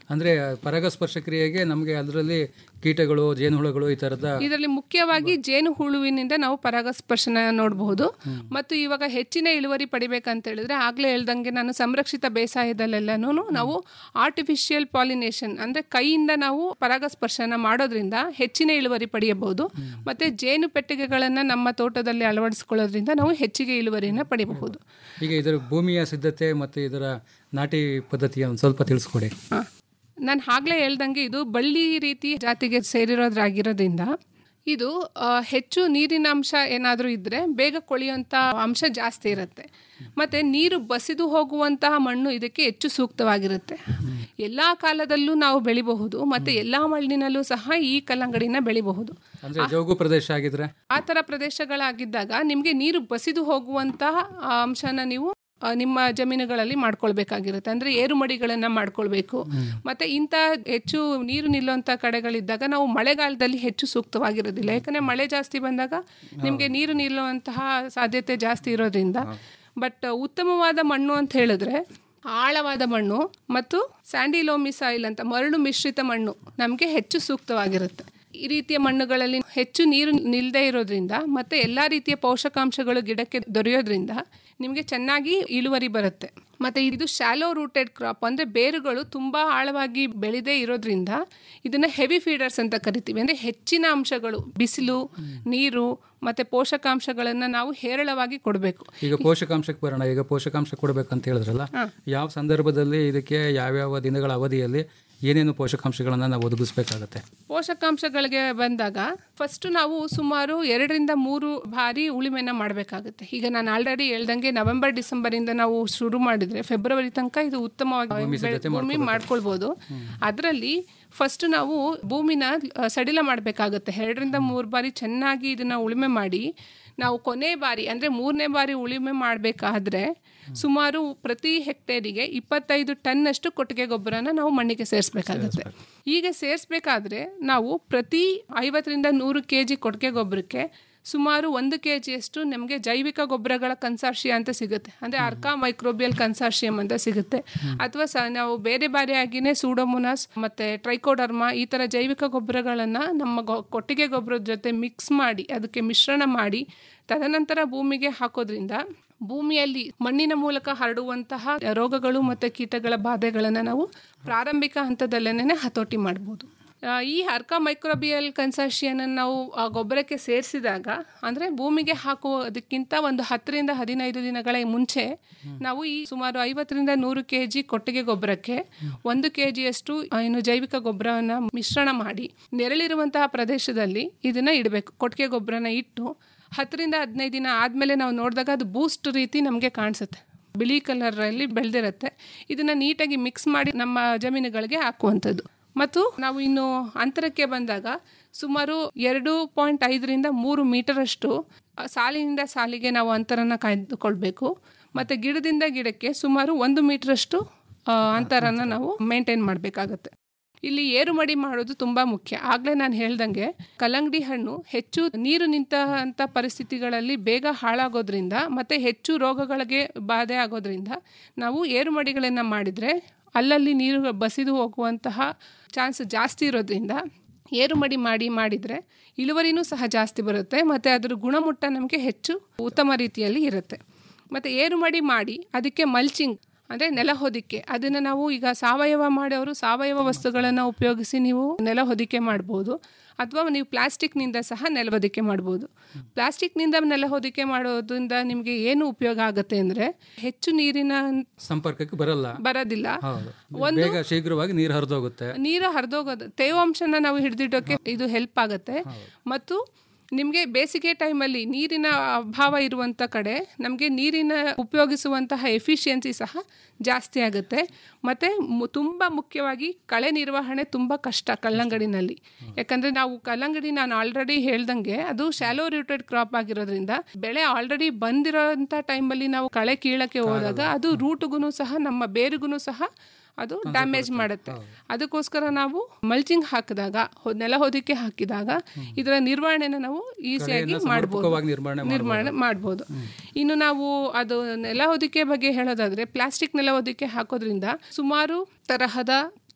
ಅಂದರೆ ಪರಾಗಸ್ಪರ್ಶ ಕ್ರಿಯೆಗೆ ನಮಗೆ ಅದರಲ್ಲಿ ಕೀಟಗಳು ಜೇನುಹುಳುಗಳು ಈ ಥರದ ಇದರಲ್ಲಿ ಮುಖ್ಯವಾಗಿ ಜೇನು ಹುಳುವಿನಿಂದ ನಾವು ಪರಾಗಸ್ಪರ್ಶನ ನೋಡಬಹುದು ಮತ್ತು ಇವಾಗ ಹೆಚ್ಚಿನ ಇಳುವರಿ ಪಡಿಬೇಕಂತ ಹೇಳಿದ್ರೆ ಆಗ್ಲೇ ಹೇಳ್ದಂಗೆ ನಾನು ಸಂರಕ್ಷಿತ ಬೇಸಾಯದಲ್ಲೆಲ್ಲನೂ ನಾವು ಆರ್ಟಿಫಿಷಿಯಲ್ ಪಾಲಿನೇಷನ್ ಅಂದ್ರೆ ಕೈಯಿಂದ ನಾವು ಪರಾಗಸ್ಪರ್ಶನ ಮಾಡೋದ್ರಿಂದ ಹೆಚ್ಚಿನ ಇಳುವರಿ ಪಡೆಯಬಹುದು ಮತ್ತೆ ಜೇನು ಪೆಟ್ಟಿಗೆಗಳನ್ನ ನಮ್ಮ ತೋಟದಲ್ಲಿ ಅಳವಡಿಸಿಕೊಳ್ಳೋದ್ರಿಂದ ನಾವು ಹೆಚ್ಚಿಗೆ ಇಳುವರಿನ ಪಡೆಯಬಹುದು ಈಗ ಇದರ ಭೂಮಿಯ ಸಿದ್ಧತೆ ಮತ್ತು ಇದರ ನಾಟಿ ಪದ್ಧತಿಯ ಒಂದು ಸ್ವಲ್ಪ ತಿಳಿಸ್ಕೊಡಿ ನಾನು ಆಗ್ಲೇ ಹೇಳ್ದಂಗೆ ಇದು ಬಳ್ಳಿ ರೀತಿ ಜಾತಿಗೆ ಸೇರಿರೋದ್ರಾಗಿರೋದ್ರಿಂದ ಇದು ಆ, ಹೆಚ್ಚು ನೀರಿನ ಅಂಶ ಏನಾದರೂ ಇದ್ದರೆ ಬೇಗ ಕೊಳೆಯುವಂಥ ಅಂಶ ಜಾಸ್ತಿ ಇರುತ್ತೆ ಮತ್ತು ನೀರು ಬಸಿದು ಹೋಗುವಂತಹ ಮಣ್ಣು ಇದಕ್ಕೆ ಹೆಚ್ಚು ಸೂಕ್ತವಾಗಿರುತ್ತೆ ಎಲ್ಲ ಕಾಲದಲ್ಲೂ ನಾವು ಬೆಳಿಬಹುದು ಮತ್ತು ಎಲ್ಲ ಮಣ್ಣಿನಲ್ಲೂ ಸಹ ಈ ಕಲ್ಲಂಗಡಿನ ಬೆಳಿಬಹುದು ಅಂದರೆ ಜೌಗು ಪ್ರದೇಶ ಆಗಿದ್ರೆ ಆ ಥರ ಪ್ರದೇಶಗಳಾಗಿದ್ದಾಗ ನಿಮಗೆ ನೀರು ಬಸಿದು ಹೋಗುವಂತಹ ಆ ಅಂಶನ ನೀವು ಆ, ನಿಮ್ಮ ಜಮೀನುಗಳಲ್ಲಿ ಮಾಡ್ಕೊಳ್ಬೇಕಾಗಿರುತ್ತೆ ಅಂದ್ರೆ ಏರುಮಡಿಗಳನ್ನ ಮಾಡ್ಕೊಳ್ಬೇಕು ಮತ್ತೆ ಇಂಥ ಹೆಚ್ಚು ನೀರು ನಿಲ್ಲುವಂಥ ಕಡೆಗಳಿದ್ದಾಗ ನಾವು ಮಳೆಗಾಲದಲ್ಲಿ ಹೆಚ್ಚು ಸೂಕ್ತವಾಗಿರೋದಿಲ್ಲ ಯಾಕಂದ್ರೆ ಮಳೆ ಜಾಸ್ತಿ ಬಂದಾಗ ನಿಮಗೆ ನೀರು ನಿಲ್ಲುವಂತಹ ಸಾಧ್ಯತೆ ಜಾಸ್ತಿ ಇರೋದ್ರಿಂದ ಬಟ್ ಉತ್ತಮವಾದ ಮಣ್ಣು ಅಂತ ಹೇಳಿದ್ರೆ ಆಳವಾದ ಮಣ್ಣು ಮತ್ತು ಸ್ಯಾಂಡಿಲೋಮಿ ಸಾಯಿಲ್ ಅಂತ ಮರಳು ಮಿಶ್ರಿತ ಮಣ್ಣು ನಮಗೆ ಹೆಚ್ಚು ಸೂಕ್ತವಾಗಿರುತ್ತೆ ಈ ರೀತಿಯ ಮಣ್ಣುಗಳಲ್ಲಿ ಹೆಚ್ಚು ನೀರು ನಿಲ್ಲದೆ ಇರೋದ್ರಿಂದ ಮತ್ತೆ ಎಲ್ಲ ರೀತಿಯ ಪೋಷಕಾಂಶಗಳು ಗಿಡಕ್ಕೆ ದೊರೆಯೋದ್ರಿಂದ ನಿಮಗೆ ಚೆನ್ನಾಗಿ ಇಳುವರಿ ಬರುತ್ತೆ ಮತ್ತೆ ಇದು ಶಾಲೋ ರೂಟೆಡ್ ಕ್ರಾಪ್ ಅಂದ್ರೆ ಬೇರುಗಳು ತುಂಬಾ ಆಳವಾಗಿ ಬೆಳೆದೇ ಇರೋದ್ರಿಂದ ಇದನ್ನ ಹೆವಿ ಫೀಡರ್ಸ್ ಅಂತ ಕರಿತೀವಿ ಅಂದ್ರೆ ಹೆಚ್ಚಿನ ಅಂಶಗಳು ಬಿಸಿಲು ನೀರು ಮತ್ತೆ ಪೋಷಕಾಂಶಗಳನ್ನ ನಾವು ಹೇರಳವಾಗಿ ಕೊಡಬೇಕು ಈಗ ಪೋಷಕಾಂಶಕ್ಕೆ ಬರೋಣ ಈಗ ಪೋಷಕಾಂಶ ಕೊಡಬೇಕಂತ ಹೇಳಿದ್ರಲ್ಲ ಯಾವ ಸಂದರ್ಭದಲ್ಲಿ ಇದಕ್ಕೆ ಯಾವ್ಯಾವ ದಿನಗಳ ಅವಧಿಯಲ್ಲಿ ಏನೇನು ಪೋಷಕಾಂಶಗಳನ್ನು ನಾವು ಒದಗಿಸ್ಬೇಕಾಗತ್ತೆ ಪೋಷಕಾಂಶಗಳಿಗೆ ಬಂದಾಗ ಫಸ್ಟ್ ನಾವು ಸುಮಾರು ಎರಡರಿಂದ ಮೂರು ಬಾರಿ ಉಳುಮೆನ ಮಾಡಬೇಕಾಗುತ್ತೆ ಈಗ ನಾನು ಆಲ್ರೆಡಿ ಹೇಳ್ದಂಗೆ ನವೆಂಬರ್ ಡಿಸೆಂಬರ್ ಇಂದ ನಾವು ಶುರು ಮಾಡಿದ್ರೆ ಫೆಬ್ರವರಿ ತನಕ ಇದು ಉತ್ತಮವಾಗಿ ಬೆಳೆ- ಭೂಮಿ ಮಾಡ್ಕೊಳ್ಬೋದು ಅದರಲ್ಲಿ ಫಸ್ಟ್ ನಾವು ಭೂಮಿನ ಅ, ಸಡಿಲ ಮಾಡಬೇಕಾಗುತ್ತೆ ಎರಡರಿಂದ ಮೂರು ಬಾರಿ ಚೆನ್ನಾಗಿ ಇದನ್ನ ಉಳುಮೆ ಮಾಡಿ ನಾವು ಕೊನೆ ಬಾರಿ ಅಂದ್ರೆ ಮೂರನೇ ಬಾರಿ ಉಳುಮೆ ಮಾಡಬೇಕಾದ್ರೆ ಸುಮಾರು ಪ್ರತಿ ಹೆಕ್ಟೇರಿಗೆ ಇಪ್ಪತ್ತೈದು ಟನ್ನಷ್ಟು ಕೊಟ್ಟಿಗೆ ಗೊಬ್ಬರನ ನಾವು ಮಣ್ಣಿಗೆ ಸೇರಿಸ್ಬೇಕಾಗುತ್ತೆ ಹೀಗೆ ಸೇರಿಸ್ಬೇಕಾದ್ರೆ ನಾವು ಪ್ರತಿ ಐವತ್ತರಿಂದ ನೂರು ಕೆ ಜಿ ಕೊಟ್ಟಿಗೆ ಗೊಬ್ಬರಕ್ಕೆ ಸುಮಾರು ಒಂದು ಕೆ ಜಿಯಷ್ಟು ನಮಗೆ ಜೈವಿಕ ಗೊಬ್ಬರಗಳ ಕನ್ಸಾರ್ಷಿಯ ಅಂತ ಸಿಗುತ್ತೆ ಅಂದರೆ ಅರ್ಕಾ ಮೈಕ್ರೋಬಿಯಲ್ ಕನ್ಸಾರ್ಷಿಯಂ ಅಂತ ಸಿಗುತ್ತೆ ಅಥವಾ ಸ ನಾವು ಬೇರೆ ಬೇರೆಯಾಗಿನೇ ಸೂಡೋಮೊನಾಸ್ ಮತ್ತು ಟ್ರೈಕೋಡರ್ಮಾ ಈ ಥರ ಜೈವಿಕ ಗೊಬ್ಬರಗಳನ್ನು ನಮ್ಮ ಗೊ ಕೊಟ್ಟಿಗೆ ಗೊಬ್ಬರದ ಜೊತೆ ಮಿಕ್ಸ್ ಮಾಡಿ ಅದಕ್ಕೆ ಮಿಶ್ರಣ ಮಾಡಿ ತದನಂತರ ಭೂಮಿಗೆ ಹಾಕೋದ್ರಿಂದ ಭೂಮಿಯಲ್ಲಿ ಮಣ್ಣಿನ ಮೂಲಕ ಹರಡುವಂತಹ ರೋಗಗಳು ಮತ್ತು ಕೀಟಗಳ ಬಾಧೆಗಳನ್ನು ನಾವು ಪ್ರಾರಂಭಿಕ ಹಂತದಲ್ಲೇನೆ ಹತೋಟಿ ಮಾಡ್ಬೋದು ಆ, ಈ ಅರ್ಕಾ ಮೈಕ್ರೋಬಿಯಲ್ ಕನ್ಸರ್ಷಿಯನ್ ನಾವು ಆ ಗೊಬ್ಬರಕ್ಕೆ ಸೇರಿಸಿದಾಗ ಅಂದರೆ ಭೂಮಿಗೆ ಹಾಕುವುದಕ್ಕಿಂತ ಒಂದು ಹತ್ತರಿಂದ ಹದಿನೈದು ದಿನಗಳ ಮುಂಚೆ ನಾವು ಈ ಸುಮಾರು ಐವತ್ತರಿಂದ ನೂರು ಕೆ ಜಿ ಕೊಟ್ಟಿಗೆ ಗೊಬ್ಬರಕ್ಕೆ ಒಂದು ಕೆ ಜಿಯಷ್ಟು ಏನು ಜೈವಿಕ ಗೊಬ್ಬರವನ್ನು ಮಿಶ್ರಣ ಮಾಡಿ ನೆರಳಿರುವಂತಹ ಪ್ರದೇಶದಲ್ಲಿ ಇದನ್ನು ಇಡಬೇಕು ಕೊಟ್ಟಿಗೆ ಗೊಬ್ಬರನ ಇಟ್ಟು ಹತ್ತರಿಂದ ಹದಿನೈದು ದಿನ ಆದಮೇಲೆ ನಾವು ನೋಡಿದಾಗ ಅದು ಬೂಸ್ಟ್ ರೀತಿ ನಮಗೆ ಕಾಣಿಸುತ್ತೆ ಬಿಳಿ ಕಲರಲ್ಲಿ ಬೆಳೆದಿರುತ್ತೆ ಇದನ್ನು ನೀಟಾಗಿ ಮಿಕ್ಸ್ ಮಾಡಿ ನಮ್ಮ ಜಮೀನುಗಳಿಗೆ ಹಾಕುವಂಥದ್ದು ಮತ್ತು ನಾವು ಇನ್ನು ಅಂತರಕ್ಕೆ ಬಂದಾಗ ಸುಮಾರು ಎರಡು ಪಾಯಿಂಟ್ ಐದರಿಂದ ಮೂರು ಮೀಟರಷ್ಟು ಆ, ಸಾಲಿನಿಂದ ಸಾಲಿಗೆ ನಾವು ಅಂತರನ ಕಾಯ್ದುಕೊಳ್ಬೇಕು ಮತ್ತು ಗಿಡದಿಂದ ಗಿಡಕ್ಕೆ ಸುಮಾರು ಒಂದು ಮೀಟರಷ್ಟು ಆ, ಅಂತರನ ನಾವು ಮೇಂಟೈನ್ ಮಾಡಬೇಕಾಗತ್ತೆ ಇಲ್ಲಿ ಏರುಮಡಿ ಮಾಡೋದು ತುಂಬ ಮುಖ್ಯ ಆಗಲೇ ನಾನು ಹೇಳ್ದಂಗೆ ಕಲ್ಲಂಗಡಿ ಹಣ್ಣು ಹೆಚ್ಚು ನೀರು ನಿಂತಹ ಪರಿಸ್ಥಿತಿಗಳಲ್ಲಿ ಬೇಗ ಹಾಳಾಗೋದ್ರಿಂದ ಮತ್ತು ಹೆಚ್ಚು ರೋಗಗಳಿಗೆ ಬಾಧೆ ಆಗೋದ್ರಿಂದ ನಾವು ಏರುಮಡಿಗಳನ್ನು ಮಾಡಿದರೆ ಅಲ್ಲಲ್ಲಿ ನೀರು ಬಸಿದು ಹೋಗುವಂತಹ ಚಾನ್ಸ್ ಜಾಸ್ತಿ ಇರೋದ್ರಿಂದ ಏರುಮಡಿ ಮಾಡಿ ಮಾಡಿದರೆ ಇಳುವರಿನೂ ಸಹ ಜಾಸ್ತಿ ಬರುತ್ತೆ ಮತ್ತು ಅದರ ಗುಣಮಟ್ಟ ನಮಗೆ ಹೆಚ್ಚು ಉತ್ತಮ ರೀತಿಯಲ್ಲಿ ಇರುತ್ತೆ ಮತ್ತು ಏರುಮಡಿ ಮಾಡಿ ಅದಕ್ಕೆ ಮಲ್ಚಿಂಗ್ ಅಂದರೆ ನೆಲ ಹೊದಿಕೆ ಅದನ್ನು ನಾವು ಈಗ ಸಾವಯವ ಮಾಡೋರು ಸಾವಯವ ವಸ್ತುಗಳನ್ನು ಉಪಯೋಗಿಸಿ ನೀವು ನೆಲ ಹೊದಿಕೆ ಮಾಡ್ಬೋದು ಅಥವಾ ನೀವು ಪ್ಲಾಸ್ಟಿಕ್ನಿಂದ ಸಹ ನೆಲ ಹೊದಿಕೆ ಮಾಡ್ಬೋದು ಪ್ಲಾಸ್ಟಿಕ್ನಿಂದ ನೆಲ ಹೊದಿಕೆ ಮಾಡೋದ್ರಿಂದ ನಿಮಗೆ ಏನು ಉಪಯೋಗ ಆಗುತ್ತೆ ಅಂದರೆ ಹೆಚ್ಚು ನೀರಿನ ಸಂಪರ್ಕಕ್ಕೆ ಬರಲ್ಲ ಬರೋದಿಲ್ಲ ಹೌದು ಒಂದು ಬೇಗ ಶೀಘ್ರವಾಗಿ ನೀರು ಹರಿದೋಗುತ್ತೆ ನೀರು ಹರಿದೋಗೋದು ತೇವಾಂಶನ ನಾವು ಹಿಡಿದಿಡೋಕೆ ಇದು ಹೆಲ್ಪ್ ಆಗುತ್ತೆ ಮತ್ತು ನಿಮಗೆ ಬೇಸಿಗೆ ಟೈಮಲ್ಲಿ ನೀರಿನ ಅಭಾವ ಇರುವಂಥ ಕಡೆ ನಮಗೆ ನೀರಿನ ಉಪಯೋಗಿಸುವಂತಹ ಎಫಿಷಿಯನ್ಸಿ ಸಹ ಜಾಸ್ತಿ ಆಗುತ್ತೆ ಮತ್ತು ತುಂಬ ಮುಖ್ಯವಾಗಿ ಕಳೆ ನಿರ್ವಹಣೆ ತುಂಬ ಕಷ್ಟ ಕಲ್ಲಂಗಡಿನಲ್ಲಿ ಯಾಕಂದರೆ ನಾವು ಕಲ್ಲಂಗಡಿ ನಾನು ಆಲ್ರೆಡಿ ಹೇಳ್ದಂಗೆ ಅದು ಶಾಲೋ ರೂಟೆಡ್ ಕ್ರಾಪ್ ಆಗಿರೋದ್ರಿಂದ ಬೆಳೆ ಆಲ್ರೆಡಿ ಬಂದಿರೋಂಥ ಟೈಮಲ್ಲಿ ನಾವು ಕಳೆ ಕೀಳಕ್ಕೆ ಹೋದಾಗ ಅದು ರೂಟ್ಗೂ ಸಹ ನಮ್ಮ ಬೇರಿಗೂ ಸಹ ಅದು ಡ್ಯಾಮೇಜ್ ಮಾಡುತ್ತೆ ಅದಕ್ಕೋಸ್ಕರ ನಾವು ಮಲ್ಚಿಂಗ್ ಹಾಕಿದಾಗ ಹೊ- ನೆಲ ಹೊದಿಕೆ ಹಾಕಿದಾಗ ಇದರ ನಿರ್ವಹಣೆನ ನಾವು ಈಸಿಯಾಗಿ ಮಾಡ್ಬೋದು ಸಮರ್ಪಕವಾಗಿ ನಿರ್ವಹಣೆ ನಿರ್ಮಾಣ ಮಾಡ್ಬೋದು ಇನ್ನು ನಾವು ಅದು ನೆಲ ಹೊದಿಕೆ ಬಗ್ಗೆ ಹೇಳೋದಾದ್ರೆ ಪ್ಲಾಸ್ಟಿಕ್ ನೆಲ ಹೊದಿಕೆ ಹಾಕೋದ್ರಿಂದ ಸುಮಾರು ತರಹದ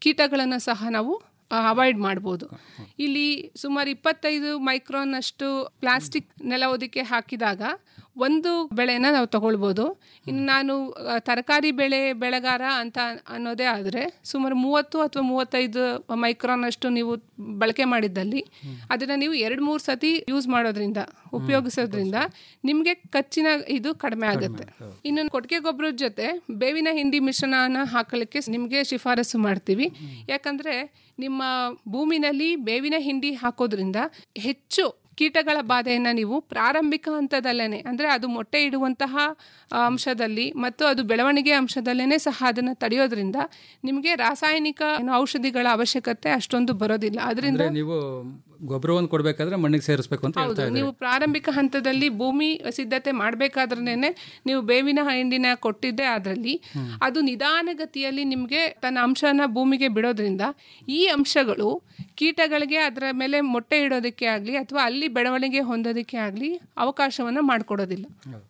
ಕೀಟಗಳನ್ನು ಸಹ ನಾವು ಅವಾಯ್ಡ್ ಮಾಡ್ಬೋದು ಇಲ್ಲಿ ಸುಮಾರು ಇಪ್ಪತ್ತೈದು ಮೈಕ್ರಾನ್ ಅಷ್ಟು ಪ್ಲಾಸ್ಟಿಕ್ ನೆಲ ಒದಿಕೆ ಹಾಕಿದಾಗ ಒಂದು ಬೆಳೆನ ನಾವು ತಗೊಳ್ಬೋದು ಇನ್ನು ನಾನು ಆ, ತರಕಾರಿ ಬೆಳೆ ಬೆಳೆಗಾರ ಅಂತ ಅನ್ನೋದೇ ಆದರೆ ಸುಮಾರು ಮೂವತ್ತು ಅಥವಾ ಮೂವತ್ತೈದು ಮೈಕ್ರಾನ್ ಅಷ್ಟು ನೀವು ಬಳಕೆ ಮಾಡಿದ್ದಲ್ಲಿ ಅದನ್ನು ನೀವು ಎರಡು ಮೂರು ಸತಿ ಯೂಸ್ ಮಾಡೋದ್ರಿಂದ ಉಪಯೋಗಿಸೋದ್ರಿಂದ ನಿಮಗೆ ಖರ್ಚಿನ ಇದು ಕಡಿಮೆ ಆಗುತ್ತೆ ಇನ್ನು ಕೊಟ್ಟಿಗೆ ಗೊಬ್ಬರದ ಜೊತೆ ಬೇವಿನ ಹಿಂಡಿ ಮಿಶ್ರಣನ ಹಾಕಲಿಕ್ಕೆ ನಿಮಗೆ ಶಿಫಾರಸು ಮಾಡ್ತೀವಿ ಯಾಕಂದ್ರೆ ನಿಮ್ಮ ಭೂಮಿನಲ್ಲಿ ಬೇವಿನ ಹಿಂಡಿ ಹಾಕೋದ್ರಿಂದ ಹೆಚ್ಚು ಕೀಟಗಳ ಬಾಧೆಯನ್ನು ನೀವು ಪ್ರಾರಂಭಿಕ ಹಂತದಲ್ಲೇ ಅಂದರೆ ಅದು ಮೊಟ್ಟೆ ಇಡುವಂತಹ ಆ, ಅಂಶದಲ್ಲಿ ಮತ್ತು ಅದು ಬೆಳವಣಿಗೆ ಅಂಶದಲ್ಲೇ ಸಹ ಅದನ್ನು ತಡೆಯೋದ್ರಿಂದ ನಿಮಗೆ ರಾಸಾಯನಿಕ ಏನು ಔಷಧಿಗಳ ಅವಶ್ಯಕತೆ ಅಷ್ಟೊಂದು ಬರೋದಿಲ್ಲ ಅದರಿಂದ ಅಂದ್ರೆ ನೀವು ಗೊಬ್ಬರವನ್ನು ಕೊಡಬೇಕಾದ್ರೆ ಮಣ್ಣಿಗೆ ಸೇರಿಸ್ಬೇಕು ಅಂತ ಹೇಳ್ತಾ ಹೌದು ಇದ್ದೀರಿ ನೀವು ಪ್ರಾರಂಭಿಕ ಹಂತದಲ್ಲಿ ಭೂಮಿ ಸಿದ್ಧತೆ ಮಾಡಬೇಕಾದ್ರೇನೆ ನೀವು ಬೇವಿನ ಹಿಂಡಿನ ಕೊಟ್ಟಿದ್ದೆ ಅದರಲ್ಲಿ ಅದು ನಿಧಾನಗತಿಯಲ್ಲಿ ನಿಮಗೆ ತನ್ನ ಅಂಶನ ಭೂಮಿಗೆ ಬಿಡೋದ್ರಿಂದ ಈ ಅಂಶಗಳು ಕೀಟಗಳಿಗೆ ಅದರ ಮೇಲೆ ಮೊಟ್ಟೆ ಇಡೋದಕ್ಕೆ ಆಗಲಿ ಅಥವಾ ಅಲ್ಲಿ ಬೆಳವಣಿಗೆ ಹೊಂದೋದಕ್ಕೆ ಆಗಲಿ ಅವಕಾಶವನ್ನು ಮಾಡಿಕೊಡೋದಿಲ್ಲ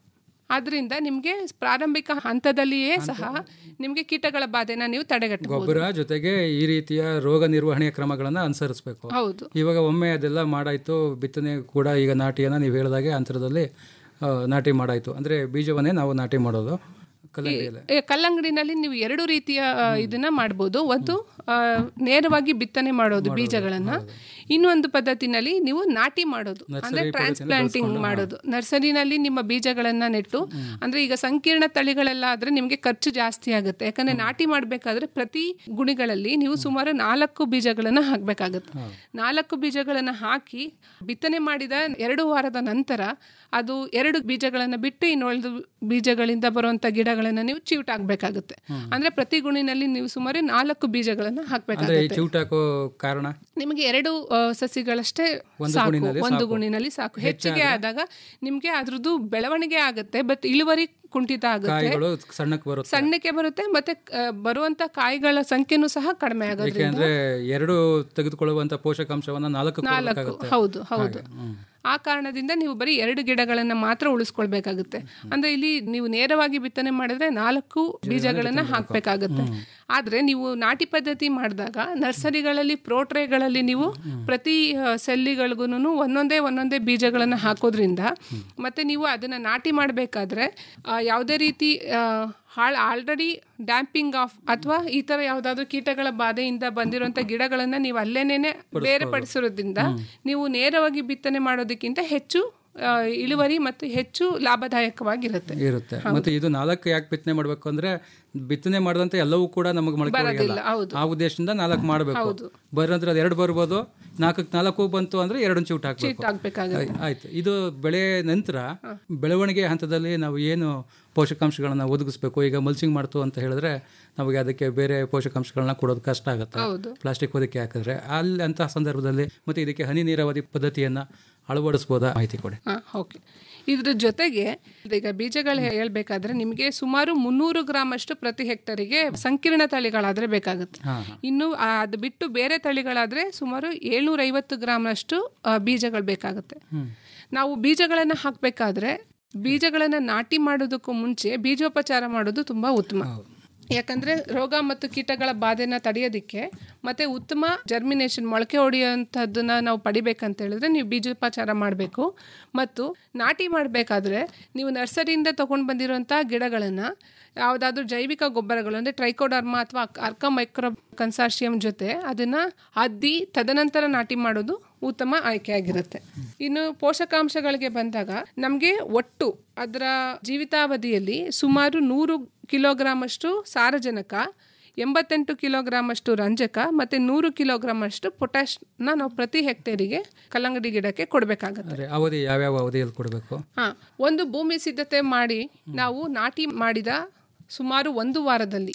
ಆದ್ರಿಂದ ನಿಮಗೆ ಪ್ರಾರಂಭಿಕ ಹಂತದಲ್ಲಿಯೇ ಸಹ ನಿಮಗೆ ಕೀಟಗಳ ಬಾಧೆನ ನೀವು ತಡೆಗಟ್ಟಬಹುದು ಗೊಬ್ಬರ ಜೊತೆಗೆ ಈ ರೀತಿಯ ರೋಗ ನಿರ್ವಹಣೆಯ ಕ್ರಮಗಳನ್ನ ಅನುಸರಿಸಬೇಕು ಹೌದು ಇವಾಗ ಒಮ್ಮೆ ಅದೆಲ್ಲ ಮಾಡಾಯ್ತು ಬಿತ್ತನೆ ಕೂಡ ಈಗ ನಾಟಿಯನ್ನ ನೀವು ಹೇಳಿದಾಗೆ ಅಂತರದಲ್ಲಿ ಆ, ನಾಟಿ ಮಾಡಾಯ್ತು ಅಂದ್ರೆ ಬೀಜವನ್ನೇ ನಾವು ನಾಟಿ ಮಾಡೋದು ಕಲ್ಲಂಗಡಿಯಲ್ಲಿ ಈ ಕಲ್ಲಂಗಡಿನಲ್ಲಿ ನೀವು ಎರಡು ರೀತಿಯ ಆ, ಇದನ್ನ ಮಾಡ್ಬೋದು ಒಂದು ಆ, ನೇರವಾಗಿ ಬಿತ್ತನೆ ಮಾಡೋದು ಬೀಜಗಳನ್ನ ಇನ್ನೊಂದು ಪದ್ಧತಿನಲ್ಲಿ ನೀವು ನಾಟಿ ಮಾಡೋದು ಅಂದ್ರೆ ಟ್ರಾನ್ಸ್ಪ್ಲಾಂಟಿಂಗ್ ಮಾಡೋದು ನರ್ಸರಿನಲ್ಲಿ ನಿಮ್ಮ ಬೀಜಗಳನ್ನ ನೆಟ್ಟು ಅಂದ್ರೆ ಈಗ ಸಂಕೀರ್ಣ ತಳಿಗಳೆಲ್ಲ ಆದ್ರೆ ನಿಮಗೆ ಖರ್ಚು ಜಾಸ್ತಿ ಆಗುತ್ತೆ ಯಾಕಂದ್ರೆ ನಾಟಿ ಮಾಡಬೇಕಾದ್ರೆ ಪ್ರತಿ ಗುಣಿಗಳಲ್ಲಿ ನೀವು ಸುಮಾರು ನಾಲ್ಕು ಬೀಜಗಳನ್ನ ಹಾಕ್ಬೇಕಾಗುತ್ತೆ ನಾಲ್ಕು ಬೀಜಗಳನ್ನ ಹಾಕಿ ಬಿತ್ತನೆ ಮಾಡಿದ ಎರಡು ವಾರದ ನಂತರ ಅದು ಎರಡು ಬೀಜಗಳನ್ನ ಬಿಟ್ಟು ಇನ್ನೊಳ್ದು ಬೀಜಗಳಿಂದ ಬರುವಂತ ಗಿಡಗಳನ್ನ ನೀವು ಚಿವುಟ್ ಹಾಕ್ಬೇಕಾಗುತ್ತೆ ಅಂದ್ರೆ ಪ್ರತಿ ಗುಣಿನಲ್ಲಿ ನೀವು ಸುಮಾರು ನಾಲ್ಕು ಬೀಜಗಳನ್ನ ಅಂದ್ರೆ ಈ ಹಾಕ್ಬೇಕಾಗುತ್ತೆ ಚಿವುಟ್ ಹಾಕೋ ಕಾರಣ ನಿಮಗೆ ಎರಡು ಆ, ಸಸಿಗಳಷ್ಟೇ ಒಂದು ಸಾಕು ಗುಣಿನಲ್ಲಿ ಒಂದು ಸಾಕು. ಗುಣಿನಲ್ಲಿ ಸಾಕು ಹೆಚ್ಚಿಗೆ ಆದಾಗ ನಿಮ್ಗೆ ಅದ್ರದ್ದು ಬೆಳವಣಿಗೆ ಆಗುತ್ತೆ ಬಟ್ ಇಳುವರಿ ಕುಂಠಿತ ಆಗುತ್ತೆ ಕಾಯಿಗಳು ಸಣ್ಣಕ್ಕೆ ಬರುತ್ತೆ ಸಣ್ಣಕ್ಕೆ ಬರುತ್ತೆ ಮತ್ತೆ ಆ, ಬರುವಂತ ಕಾಯಿಗಳ ಸಂಖ್ಯೆನೂ ಸಹ ಕಡಿಮೆ ಆಗೋದ್ರಿಂದ ಯಾಕೆಂದ್ರೆ ಎರಡು ತೆಗೆದುಕೊಳ್ಳುವಂತ ಪೋಷಕಾಂಶವನ್ನ ನಾಲ್ಕು ನಾಲ್ಕು ಕೊಡ್ಬೇಕಾಗುತ್ತೆ. ಹೌದು ಹೌದು ಆ ಕಾರಣದಿಂದ ನೀವು ಬರೀ ಎರಡು ಗಿಡಗಳನ್ನ ಮಾತ್ರ ಉಳಿಸ್ಕೊಳ್ಬೇಕಾಗುತ್ತೆ ಅಂದ್ರೆ ಇಲ್ಲಿ ನೀವು ನೇರವಾಗಿ ಬಿತ್ತನೆ ಮಾಡಿದ್ರೆ ನಾಲ್ಕು ಬೀಜಗಳನ್ನ ಹಾಕ್ಬೇಕಾಗುತ್ತೆ ಆದ್ರೆ ನೀವು ನಾಟಿ ಪದ್ಧತಿ ಮಾಡಿದಾಗ ನರ್ಸರಿಗಳಲ್ಲಿ ಪ್ರೋಟ್ರೇಗಳಲ್ಲಿ ನೀವು ಪ್ರತಿ ಸೆಲ್ಲಿಗಳಿಗೂ ಒಂದೊಂದೇ ಒಂದೊಂದೇ ಬೀಜಗಳನ್ನ ಹಾಕೋದ್ರಿಂದ ಮತ್ತೆ ನೀವು ಅದನ್ನ ನಾಟಿ ಮಾಡಬೇಕಾದ್ರೆ ಯಾವುದೇ ರೀತಿ ಆ, ಹಾಳ್ ಆಲ್ರೆಡಿ ಡ್ಯಾಂಪಿಂಗ್ ಆಫ್ ಅಥವಾ ಈ ತರ ಯಾವ್ದಾದ್ರು ಕೀಟಗಳ ಬಾಧೆಯಿಂದ ಬಂದಿರುವಂತ ಗಿಡಗಳನ್ನ ನೀವು ಅಲ್ಲೇನೇನೆ ಬೇರೆಪಡಿಸಿರೋದ್ರಿಂದ ನೀವು ನೇರವಾಗಿ ಬಿತ್ತನೆ ಮಾಡೋದಕ್ಕಿಂತ ಹೆಚ್ಚು ಆ, ಇಳುವರಿ ಮತ್ತು ಹೆಚ್ಚು ಲಾಭದಾಯಕವಾಗಿರುತ್ತೆ ಇರುತ್ತೆ ಮತ್ತೆ ಇದು ನಾಲ್ಕು ಯಾಕೆ ಬಿತ್ತನೆ ಮಾಡ್ಬೇಕು ಅಂದ್ರೆ ಬಿತ್ತನೆ ಮಾಡಿದಂತೆ ಎಲ್ಲವೂ ಕೂಡ ನಮಗೆ ಮೊಳಕೆ ಬರೋದಿಲ್ಲ, ಹೊಡೆಯಲ್ಲ. ಹೌದು. ಆ ಉದ್ದೇಶದಿಂದ ನಾಲ್ಕು ಮಾಡಬೇಕು ಬರಂದ್ರೆ ಅದು ಎರಡು ಬರ್ಬೋದು ನಾಲ್ಕಕ್ಕೆ ನಾಲ್ಕು ಬಂತು ಅಂದ್ರೆ ಎರಡು ಚೂಟ್ ಹಾಕ್ಬೇಕು ಚೀಟ್ ಆಗ್ಬೇಕಾಗುತ್ತೆ ಆಯ್- ಆಯ್ತು ಇದು ಬೆಳೆ ನಂತರ ಬೆಳವಣಿಗೆ ಹಂತದಲ್ಲಿ ನಾವು ಏನು ಪೋಷಕಾಂಶಗಳನ್ನ ಒದಗಿಸ್ಬೇಕು ಈಗ ಮಲ್ಚಿಂಗ್ ಮಾಡ್ತು ಅಂತ ಹೇಳಿದ್ರೆ ನಮಗೆ ಅದಕ್ಕೆ ಬೇರೆ ಪೋಷಕಾಂಶಗಳನ್ನ ಕೊಡೋದು ಕಷ್ಟ ಆಗುತ್ತೆ ಹೌದು. ಪ್ಲಾಸ್ಟಿಕ್ ಹೊದಿಕೆ ಹಾಕಿದ್ರೆ ಅಲ್ಲಿ ಅಂತಹ ಸಂದರ್ಭದಲ್ಲಿ ಮತ್ತೆ ಇದಕ್ಕೆ ಹನಿ ನೀರಾವರಿ ಪದ್ಧತಿಯನ್ನ ಅಳವಡಿಸ್ಬೋದಾ ಮಾಹಿತಿ ಕೊಡಿ ಹಾ ಓಕೆ ಇದ್ರ ಜೊತೆಗೆ ಈಗ ಬೀಜಗಳು ಹೇಳ್ಬೇಕಾದ್ರೆ ನಿಮಗೆ ಸುಮಾರು ಮುನ್ನೂರು ಗ್ರಾಮ್ ಅಷ್ಟು ಪ್ರತಿ ಹೆಕ್ಟರಿಗೆ ಸಂಕೀರ್ಣ ತಳಿಗಳಾದ್ರೆ ಬೇಕಾಗುತ್ತೆ ಇನ್ನು ಆ, ಅದು ಬಿಟ್ಟು ಬೇರೆ ತಳಿಗಳಾದ್ರೆ ಸುಮಾರು ಏಳ್ನೂರ ಐವತ್ತು ಗ್ರಾಮ್ ಅಷ್ಟು ಆ, ಬೀಜಗಳು ಬೇಕಾಗುತ್ತೆ ನಾವು ಬೀಜಗಳನ್ನ ಹಾಕಬೇಕಾದ್ರೆ ಬೀಜಗಳನ್ನ ನಾಟಿ ಮಾಡೋದಕ್ಕೂ ಮುಂಚೆ ಬೀಜೋಪಚಾರ ಮಾಡೋದು ತುಂಬಾ ಉತ್ತಮ ಯಾಕಂದ್ರೆ ರೋಗ ಮತ್ತು ಕೀಟಗಳ ಬಾಧೆನ ತಡೆಯೋದಿಕ್ಕೆ ಮತ್ತೆ ಉತ್ತಮ ಜರ್ಮಿನೇಷನ್ ಮೊಳಕೆ ಹೊಡೆಯುವಂಥದ್ದನ್ನ ನಾವು ಪಡಿಬೇಕಂತ ಹೇಳಿದ್ರೆ ನೀವು ಬೀಜೋಪಚಾರ ಮಾಡಬೇಕು ಮತ್ತು ನಾಟಿ ಮಾಡಬೇಕಾದ್ರೆ ನೀವು ನರ್ಸರಿಯಿಂದ ತಗೊಂಡು ಬಂದಿರುವಂಥ ಗಿಡಗಳನ್ನು ಯಾವುದಾದ್ರೂ ಜೈವಿಕ ಗೊಬ್ಬರಗಳು ಅಂದರೆ ಟ್ರೈಕೋಡರ್ಮಾ ಅಥವಾ ಅರ್ಕ ಮೈಕ್ರೋ ಕನ್ಸಾರ್ಷಿಯಂ ಜೊತೆ ಅದನ್ನು ಅದ್ದಿ ತದನಂತರ ನಾಟಿ ಮಾಡೋದು ಉತ್ತಮ ಆಯ್ಕೆಯಾಗಿರುತ್ತೆ ಇನ್ನು ಪೋಷಕಾಂಶಗಳಿಗೆ ಬಂದಾಗ ನಮಗೆ ಒಟ್ಟು ಅದರ ಜೀವಿತಾವಧಿಯಲ್ಲಿ ಸುಮಾರು ನೂರು ಕಿಲೋಗ್ರಾಮ್ ಅಷ್ಟು ಸಾರಜನಕ ಎಂಬತ್ತೆಂಟು ಕಿಲೋಗ್ರಾಮ್ ಅಷ್ಟು ರಂಜಕ ಮತ್ತೆ ನೂರು ಕಿಲೋಗ್ರಾಮ್ ಅಷ್ಟು ಪೊಟ್ಯಾಶ್ನ ನಾವು ಪ್ರತಿ ಹೆಕ್ಟೇರಿಗೆ ಕಲ್ಲಂಗಡಿ ಗಿಡಕ್ಕೆ ಕೊಡಬೇಕಾಗತ್ತೆ ಅಂದ್ರೆ ಅವಧಿ ಯಾವ್ಯಾವ ಅವಧಿಯಲ್ಲಿ ಕೊಡಬೇಕು ಹಾ ಒಂದು ಭೂಮಿ ಸಿದ್ಧತೆ ಮಾಡಿ ನಾವು ನಾಟಿ ಮಾಡಿದ ಸುಮಾರು ಒಂದು ವಾರದಲ್ಲಿ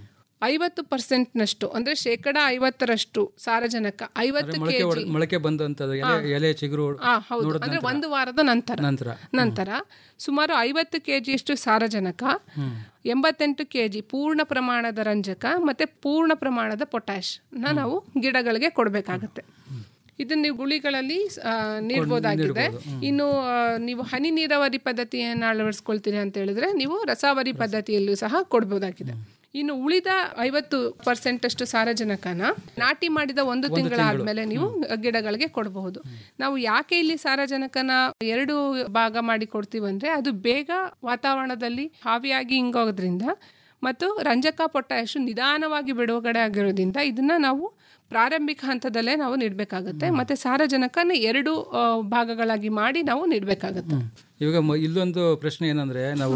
ಐವತ್ತು ಪರ್ಸೆಂಟ್ನಷ್ಟು ಅಂದ್ರೆ ಶೇಕಡ ಐವತ್ತರಷ್ಟು ಸಾರಜನಕ ಐವತ್ತು ಮೊಳಕೆ ಕೆಜಿ ಹೊಡೆ- ಮೊಳಕೆ ಬಂದಂತದ್ದು ಎಲೆ ಎಲೆ ಚಿಗುರು ಆ ಹೌದು ಅಂದ್ರೆ ಒಂದು ವಾರದ ನಂತರ ನಂತರ ನಂತರ ಸುಮಾರು ಐವತ್ತು ಕೆಜಿಯಷ್ಟು ಸಾರಜನಕ ಎಂಬತ್ತೆಂಟು ಕೆಜಿ ಪೂರ್ಣ ಪ್ರಮಾಣದ ರಂಜಕ ಮತ್ತೆ ಪೂರ್ಣ ಪ್ರಮಾಣದ ಪೊಟ್ಯಾಶ್ ನಾವು ಗಿಡಗಳಿಗೆ ಕೊಡಬೇಕಾಗತ್ತೆ ಇದನ್ನ ನೀವು ಗುಳಿಗಳಲ್ಲಿ ಆ, ನೀಡ್ಬೋದಾಗಿದೆ ಇನ್ನು ಆ, ನೀವು ಹನಿ ನೀರಾವರಿ ಪದ್ಧತಿಯನ್ನು ಅಳವಡಿಸ್ಕೊಳ್ತೀರಿ ಅಂತ ಹೇಳಿದ್ರೆ ನೀವು ರಸಾವರಿ ಪದ್ಧತಿಯಲ್ಲೂ ಸಹ ಕೊಡ್ಬೋದಾಗಿದೆ ಇನ್ನು ಉಳಿದ ಐವತ್ತು ಪರ್ಸೆಂಟ್ ಅಷ್ಟು ಸಾರಜನಕನ ನಾಟಿ ಮಾಡಿದ ಒಂದು ತಿಂಗಳಾದ್ಮೇಲೆ ನೀವು ಗಿಡಗಳಿಗೆ ಕೊಡಬಹುದು ನಾವು ಯಾಕೆ ಇಲ್ಲಿ ಸಾರಜನಕನ ಎರಡು ಭಾಗ ಮಾಡಿ ಕೊಡ್ತೀವಿ ಅಂದ್ರೆ ಅದು ಬೇಗ ವಾತಾವರಣದಲ್ಲಿ ಹಾವಿಯಾಗಿ ಹಿಂಗೋದ್ರಿಂದ ಮತ್ತು ರಂಜಕ ಪೊಟ್ಯಾಶ್ ನಿಧಾನವಾಗಿ ಬಿಡುಗಡೆ ಆಗಿರೋದ್ರಿಂದ ಇದನ್ನ ನಾವು ಪ್ರಾರಂಭಿಕ ಹಂತದಲ್ಲೇ ನಾವು ನೀಡಬೇಕಾಗತ್ತೆ ಮತ್ತೆ ಸಾರಜನಕನ ಎರಡು ಆ, ಭಾಗಗಳಾಗಿ ಮಾಡಿ ನಾವು ನೀಡಬೇಕಾಗತ್ತೆ ಇವಾಗ ಮ- ಇಲ್ಲೊಂದು ಪ್ರಶ್ನೆ ಏನಂದ್ರೆ ನಾವು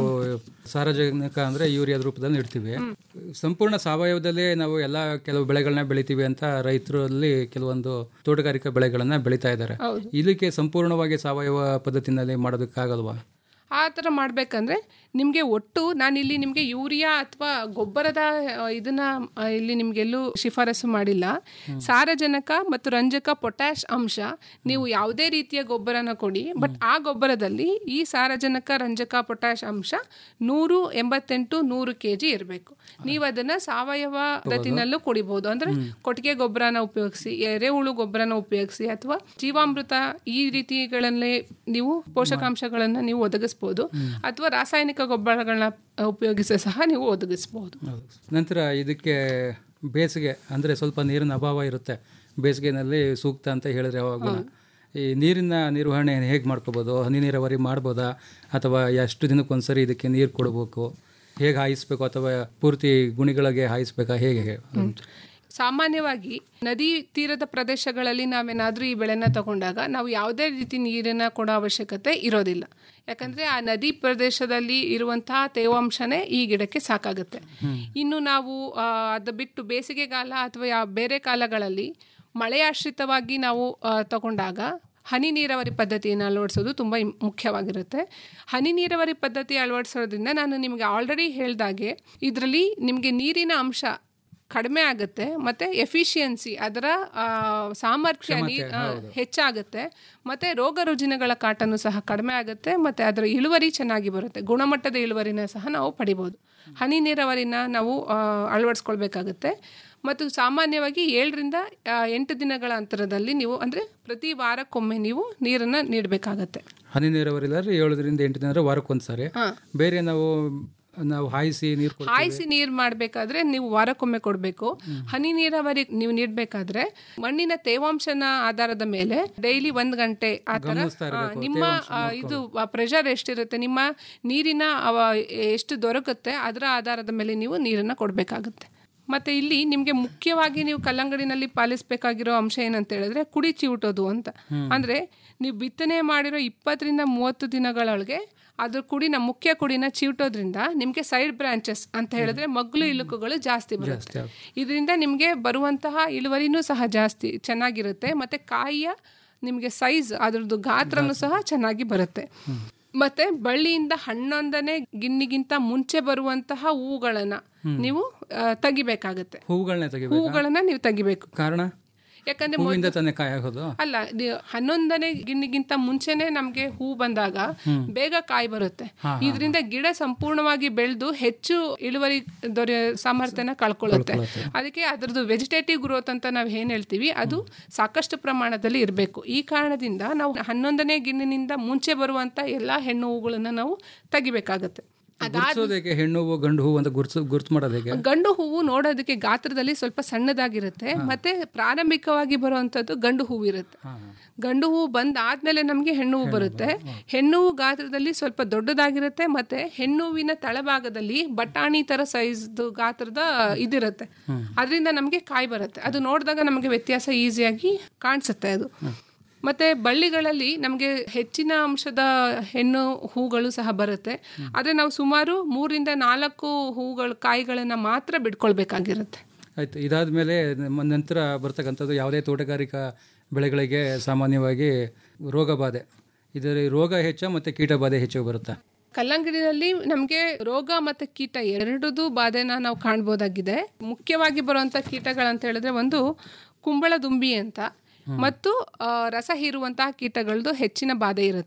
ಸಾರಜನಕ ಅಂದ್ರೆ ಯೂರಿಯಾದ ರೂಪದಲ್ಲಿ ಇಡ್ತೀವಿ ಸಂಪೂರ್ಣ ಸಾವಯವದಲ್ಲೇ ನಾವು ಎಲ್ಲ ಕೆಲವು ಬೆಳೆಗಳನ್ನ ಬೆಳಿತೀವಿ ಅಂತ ರೈತರಲ್ಲಿ ಕೆಲವೊಂದು ತೋಟಗಾರಿಕಾ ಬೆಳೆಗಳನ್ನ ಬೆಳೀತಾ ಇದ್ದಾರೆ ಇದಕ್ಕೆ ಸಂಪೂರ್ಣವಾಗಿ ಸಾವಯವ ಪದ್ಧತಿನಲ್ಲಿ ಮಾಡೋದಕ್ಕಾಗಲ್ವಾ ಆ ಥರ ಮಾಡಬೇಕಂದ್ರೆ ನಿಮಗೆ ಒಟ್ಟು ನಾನಿಲ್ಲಿ ನಿಮಗೆ ಯೂರಿಯಾ ಅಥವಾ ಗೊಬ್ಬರದ ಆ, ಇದನ್ನ ಆ, ಇಲ್ಲಿ ನಿಮಗೆಲ್ಲೂ ಶಿಫಾರಸು ಮಾಡಿಲ್ಲ ಸಾರಜನಕ ಮತ್ತು ರಂಜಕ ಪೊಟ್ಯಾಶ್ ಅಂಶ ನೀವು ಯಾವುದೇ ರೀತಿಯ ಗೊಬ್ಬರನ ಕೊಡಿ ಬಟ್ ಆ ಗೊಬ್ಬರದಲ್ಲಿ ಈ ಸಾರಜನಕ ರಂಜಕ ಪೊಟ್ಯಾಶ್ ಅಂಶ ನೂರು ಎಂಬತ್ತೆಂಟು ನೂರು ಕೆ ಜಿ ಇರಬೇಕು ನೀವು ಅದನ್ನ ಸಾವಯವ ಪದ್ಧತಿನಲ್ಲೂ ಕುಡಿಬಹುದು ಅಂದ್ರೆ ಕೊಟ್ಟಿಗೆ ಗೊಬ್ಬರನ ಉಪಯೋಗಿಸಿ ಎರೆಹುಳು ಗೊಬ್ಬರನ ಉಪಯೋಗಿಸಿ ಅಥವಾ ಜೀವಾಮೃತ ಈ ರೀತಿಗಳನ್ನೇ ನೀವು ಪೋಷಕಾಂಶಗಳನ್ನ ನೀವು ಒದಗಿಸ್ಬೋದು ಅಥವಾ ರಾಸಾಯನಿಕ ಗೊಬ್ಬರಗಳನ್ನ ಉಪಯೋಗಿಸಿ ಸಹ ನೀವು ಒದಗಿಸಬಹುದು ನಂತರ ಇದಕ್ಕೆ ಬೇಸಿಗೆ ಅಂದರೆ ಸ್ವಲ್ಪ ನೀರಿನ ಅಭಾವ ಇರುತ್ತೆ ಬೇಸಿಗೆನಲ್ಲಿ ಸೂಕ್ತ ಅಂತ ಹೇಳಿದ್ರೆ ಯಾವಾಗಲೂ ಈ ನೀರಿನ ನಿರ್ವಹಣೆ ಹೇಗೆ ಮಾಡ್ಕೋಬೋದು ಹನಿ ನೀರಾವರಿ ಮಾಡ್ಬೋದಾ ಅಥವಾ ಎಷ್ಟು ದಿನಕ್ಕೊಂದ್ಸರಿ ಇದಕ್ಕೆ ನೀರು ಕೊಡಬೇಕು ಹೇಗೆ ಹಾಯಿಸ್ಬೇಕು ಅಥವಾ ಪೂರ್ತಿ ಗುಣಿಗಳಿಗೆ ಹಾಯಿಸ್ಬೇಕಾ ಹೇಗೆ ಸಾಮಾನ್ಯವಾಗಿ ನದಿ ತೀರದ ಪ್ರದೇಶಗಳಲ್ಲಿ ನಾವೇನಾದ್ರೂ ಈ ಬೆಳೆನ ತಗೊಂಡಾಗ ನಾವು ಯಾವುದೇ ರೀತಿ ನೀರಿನ ಕೊಡೋ ಅವಶ್ಯಕತೆ ಇರೋದಿಲ್ಲ ಯಾಕಂದ್ರೆ ಆ ನದಿ ಪ್ರದೇಶದಲ್ಲಿ ಇರುವಂತಹ ತೇವಾಂಶನೇ ಈ ಗಿಡಕ್ಕೆ ಸಾಕಾಗುತ್ತೆ ಇನ್ನು ನಾವು ಆ, ಅದು ಬಿಟ್ಟು ಬೇಸಿಗೆಗಾಲ ಅಥವಾ ಯಾವ ಬೇರೆ ಕಾಲಗಳಲ್ಲಿ ಮಳೆಯಾಶ್ರಿತವಾಗಿ ನಾವು ಆ, ತಗೊಂಡಾಗ ಹನಿ ನೀರಾವರಿ ಪದ್ಧತಿಯನ್ನು ಅಳವಡಿಸೋದು ತುಂಬ ಇಮ್- ಮುಖ್ಯವಾಗಿರುತ್ತೆ ಹನಿ ನೀರಾವರಿ ಪದ್ಧತಿ ಅಳವಡಿಸೋದ್ರಿಂದ ನಾನು ನಿಮಗೆ ಆಲ್ರೆಡಿ ಹೇಳ್ದಾಗೆ ಇದರಲ್ಲಿ ನಿಮಗೆ ನೀರಿನ ಅಂಶ ಕಡಿಮೆ ಆಗುತ್ತೆ ಮತ್ತೆ ಎಫಿಷಿಯನ್ಸಿ ಅದರ ಆ, ಸಾಮರ್ಥ್ಯ ನೀ- ಆ, ಹೆಚ್ಚಾಗುತ್ತೆ ಮತ್ತೆ ರೋಗ ರುಜಿನಗಳ ಕಾಟನು ಸಹ ಕಡಿಮೆ ಆಗುತ್ತೆ ಮತ್ತೆ ಅದರ ಇಳುವರಿ ಚೆನ್ನಾಗಿ ಬರುತ್ತೆ ಗುಣಮಟ್ಟದ ಇಳುವರಿನ ಸಹ ನಾವು ಪಡಿಬೋದು ಹನಿ ನೀರಾವರಿನ ನಾವು ಆ, ಅಳವಡಿಸ್ಕೊಳ್ಬೇಕಾಗುತ್ತೆ ಮತ್ತು ಸಾಮಾನ್ಯವಾಗಿ ಏಳರಿಂದ ಆ, ಎಂಟು ದಿನಗಳ ಅಂತರದಲ್ಲಿ ನೀವು ಅಂದರೆ ಪ್ರತಿ ವಾರಕ್ಕೊಮ್ಮೆ ನೀವು ನೀರನ್ನು ನೀಡಬೇಕಾಗತ್ತೆ ಹನಿ ನೀರಾವರಿ ಇಲ್ಲಾಂದ್ರೆ ಏಳರಿಂದ ಎಂಟು ದಿನ ವಾರಕ್ಕೊಂದ್ಸರಿ ಬೇರೆ ನಾವು ನಾವು ಹಾಯಿಸಿ ನೀರು ಕೊಡ್ತೀವಿ ಹಾಯಿಸಿ ನೀರು ಮಾಡಬೇಕಾದ್ರೆ ನೀವು ವಾರಕ್ಕೊಮ್ಮೆ ಕೊಡಬೇಕು ಹನಿ ನೀರಾವರಿ ನೀವು ನೀಡಬೇಕಾದ್ರೆ ಮಣ್ಣಿನ ತೇವಾಂಶನ ಆಧಾರದ ಮೇಲೆ ಡೈಲಿ ಒಂದ್ ಗಂಟೆ ಆ ಥರ ಆ, ನಿಮ್ಮ ಆ, ಇದು ಪ್ರೆಷರ್ ಎಷ್ಟಿರುತ್ತೆ ನಿಮ್ಮ ನೀರಿನ ಅವ ಎಷ್ಟು ದೊರಕುತ್ತೆ ಅದರ ಆಧಾರದ ಮೇಲೆ ನೀವು ನೀರನ್ನ ಕೊಡಬೇಕಾಗುತ್ತೆ ಮತ್ತೆ ಇಲ್ಲಿ ನಿಮ್ಗೆ ಮುಖ್ಯವಾಗಿ ನೀವು ಕಲ್ಲಂಗಡಿನಲ್ಲಿ ಪಾಲಿಸಬೇಕಾಗಿರೋ ಅಂಶ ಏನಂತ ಹೇಳಿದ್ರೆ ಕುಡಿ ಚಿವುಟೋದು ಅಂತ ಅಂದ್ರೆ ನೀವು ಬಿತ್ತನೆ ಮಾಡಿರೋ ಇಪ್ಪತ್ತರಿಂದ ಮೂವತ್ತು ದಿನಗಳೊಳಗೆ ಅದ್ರ ಕುಡಿನ ಮುಖ್ಯ ಕುಡಿನ ಚಿವುಟೋದ್ರಿಂದ ನಿಮ್ಗೆ ಸೈಡ್ ಬ್ರಾಂಚಸ್ ಅಂತ ಹೇಳಿದ್ರೆ ಮಗ್ಲು ಇಳುಕುಗಳು ಜಾಸ್ತಿ ಬರುತ್ತೆ ಇದರಿಂದ ನಿಮ್ಗೆ ಬರುವಂತಹ ಇಳುವರಿನೂ ಸಹ ಜಾಸ್ತಿ ಚೆನ್ನಾಗಿರುತ್ತೆ ಮತ್ತೆ ಕಾಯಿಯ ನಿಮಗೆ ಸೈಜ್ ಅದ್ರದ್ದು ಗಾತ್ರನೂ ಸಹ ಚೆನ್ನಾಗಿ ಬರುತ್ತೆ ಮತ್ತೆ ಬಳ್ಳಿಯಿಂದ ಹನ್ನೊಂದನೇ ಗಿನ್ನಿಗಿಂತ ಮುಂಚೆ ಬರುವಂತಹ ಹೂಗಳನ್ನ ನೀವು ಆ, ತೆಗಿಬೇಕಾಗತ್ತೆ ಹೂಗಳನ್ನ ತೆಗಿಬೇಕು ಹೂಗಳನ್ನ ನೀವು ತೆಗಿಬೇಕು ಕಾರಣ ಯಾಕಂದ್ರೆ ಹೂವಿಂದ ತಾನೇ ಕಾಯಿ ಆಗೋದು ಅಲ್ಲ ದಿ- ಹನ್ನೊಂದನೇ ಗಿಣ್ಣಿಗಿಂತ ಮುಂಚೆನೆ ನಮ್ಗೆ ಹೂ ಬಂದಾಗ ಬೇಗ ಕಾಯಿ ಬರುತ್ತೆ ಇದರಿಂದ ಗಿಡ ಸಂಪೂರ್ಣವಾಗಿ ಬೆಳೆದು ಹೆಚ್ಚು ಇಳುವರಿ ದೊರೆ ಸಾಮರ್ಥ್ಯನ ಕಳ್ಕೊಳ್ಳುತ್ತೆ ಅದಕ್ಕೆ ಅದ್ರದ್ದು ವೆಜಿಟೇಟಿವ್ ಗ್ರೋತ್ ಅಂತ ನಾವು ಏನ್ ಹೇಳ್ತೀವಿ ಅದು ಸಾಕಷ್ಟು ಪ್ರಮಾಣದಲ್ಲಿ ಇರಬೇಕು ಈ ಕಾರಣದಿಂದ ನಾವು ಹನ್ನೊಂದನೇ ಗಿಣ್ಣಿನಿಂದ ಮುಂಚೆ ಬರುವಂತ ಎಲ್ಲಾ ಹೆಣ್ಣು ಹೂಗಳನ್ನ ನಾವು ತೆಗಿಬೇಕಾಗತ್ತೆ ಗುರ್ಸೋದಕ್ಕೆ ಹೆಣ್ಣು ಹೂವು ಗಂಡು ಹೂವು ಅಂತ ಗುರ್ತು ಗುರ್ತು ಮಾಡೋದು ಹೇಗೆ ಗಂಡು ಹೂವು ನೋಡೋದಕ್ಕೆ ಗಾತ್ರದಲ್ಲಿ ಸ್ವಲ್ಪ ಸಣ್ಣದಾಗಿರುತ್ತೆ ಮತ್ತೆ ಪ್ರಾರಂಭಿಕವಾಗಿ ಬರುವಂತದ್ದು ಗಂಡು ಹೂವು ಇರುತ್ತೆ ಗಂಡು ಹೂವು ಬಂದಾದ್ಮೇಲೆ ನಮಗೆ ಹೆಣ್ಣು ಹೂವು ಬರುತ್ತೆ ಹೆಣ್ಣು ಹೂವು ಗಾತ್ರದಲ್ಲಿ ಸ್ವಲ್ಪ ದೊಡ್ಡದಾಗಿರುತ್ತೆ ಮತ್ತೆ ಹೆಣ್ಣು ಹೂವಿನ ತಳಭಾಗದಲ್ಲಿ ಬಟಾಣಿ ತರ ಸೈಜ್ ಗಾತ್ರದ ಇದಿರುತ್ತೆ ಅದರಿಂದ ನಮಗೆ ಕಾಯಿ ಬರುತ್ತೆ ಅದು ನೋಡಿದಾಗ ನಮಗೆ ವ್ಯತ್ಯಾಸ ಈಸಿಯಾಗಿ ಕಾಣಿಸುತ್ತೆ ಅದು ಮತ್ತೆ ಬಳ್ಳಿಗಳಲ್ಲಿ ನಮಗೆ ಹೆಚ್ಚಿನ ಅಂಶದ ಹೆಣ್ಣು ಹೂಗಳು ಸಹ ಬರುತ್ತೆ ಆದರೆ ನಾವು ಸುಮಾರು ಮೂರಿಂದ ನಾಲ್ಕು ಹೂಗಳು ಕಾಯಿಗಳನ್ನ ಮಾತ್ರ ಬಿಡ್ಕೊಳ್ಬೇಕಾಗಿರುತ್ತೆ ಆಯ್ತು ಇದಾದ ಮೇಲೆ ನಮ್ಮ ನಂತರ ಬರ್ತಕ್ಕಂಥದ್ದು ಯಾವುದೇ ತೋಟಗಾರಿಕಾ ಬೆಳೆಗಳಿಗೆ ಸಾಮಾನ್ಯವಾಗಿ ರೋಗ ಬಾಧೆ ಇದರ ರೋಗ ಹೆಚ್ಚ ಮತ್ತು ಕೀಟ ಬಾಧೆ ಹೆಚ್ಚು ಬರುತ್ತಾ ಕಲ್ಲಂಗಡಿನಲ್ಲಿ ನಮಗೆ ರೋಗ ಮತ್ತೆ ಕೀಟ ಎರಡದು ಬಾಧೆನ ನಾವು ಕಾಣ್ಬೋದಾಗಿದೆ ಮುಖ್ಯವಾಗಿ ಬರುವಂತ ಕೀಟಗಳಂತ ಹೇಳಿದ್ರೆ ಒಂದು ಕುಂಬಳ ದುಂಬಿ ಅಂತ ಮತ್ತು ಆ, ರಸ ಹೀರುವಂತಹ ಕೀಟಗಳದ್ದು ಹೆಚ್ಚಿನ ಬಾಧೆ ಇರುತ್ತೆ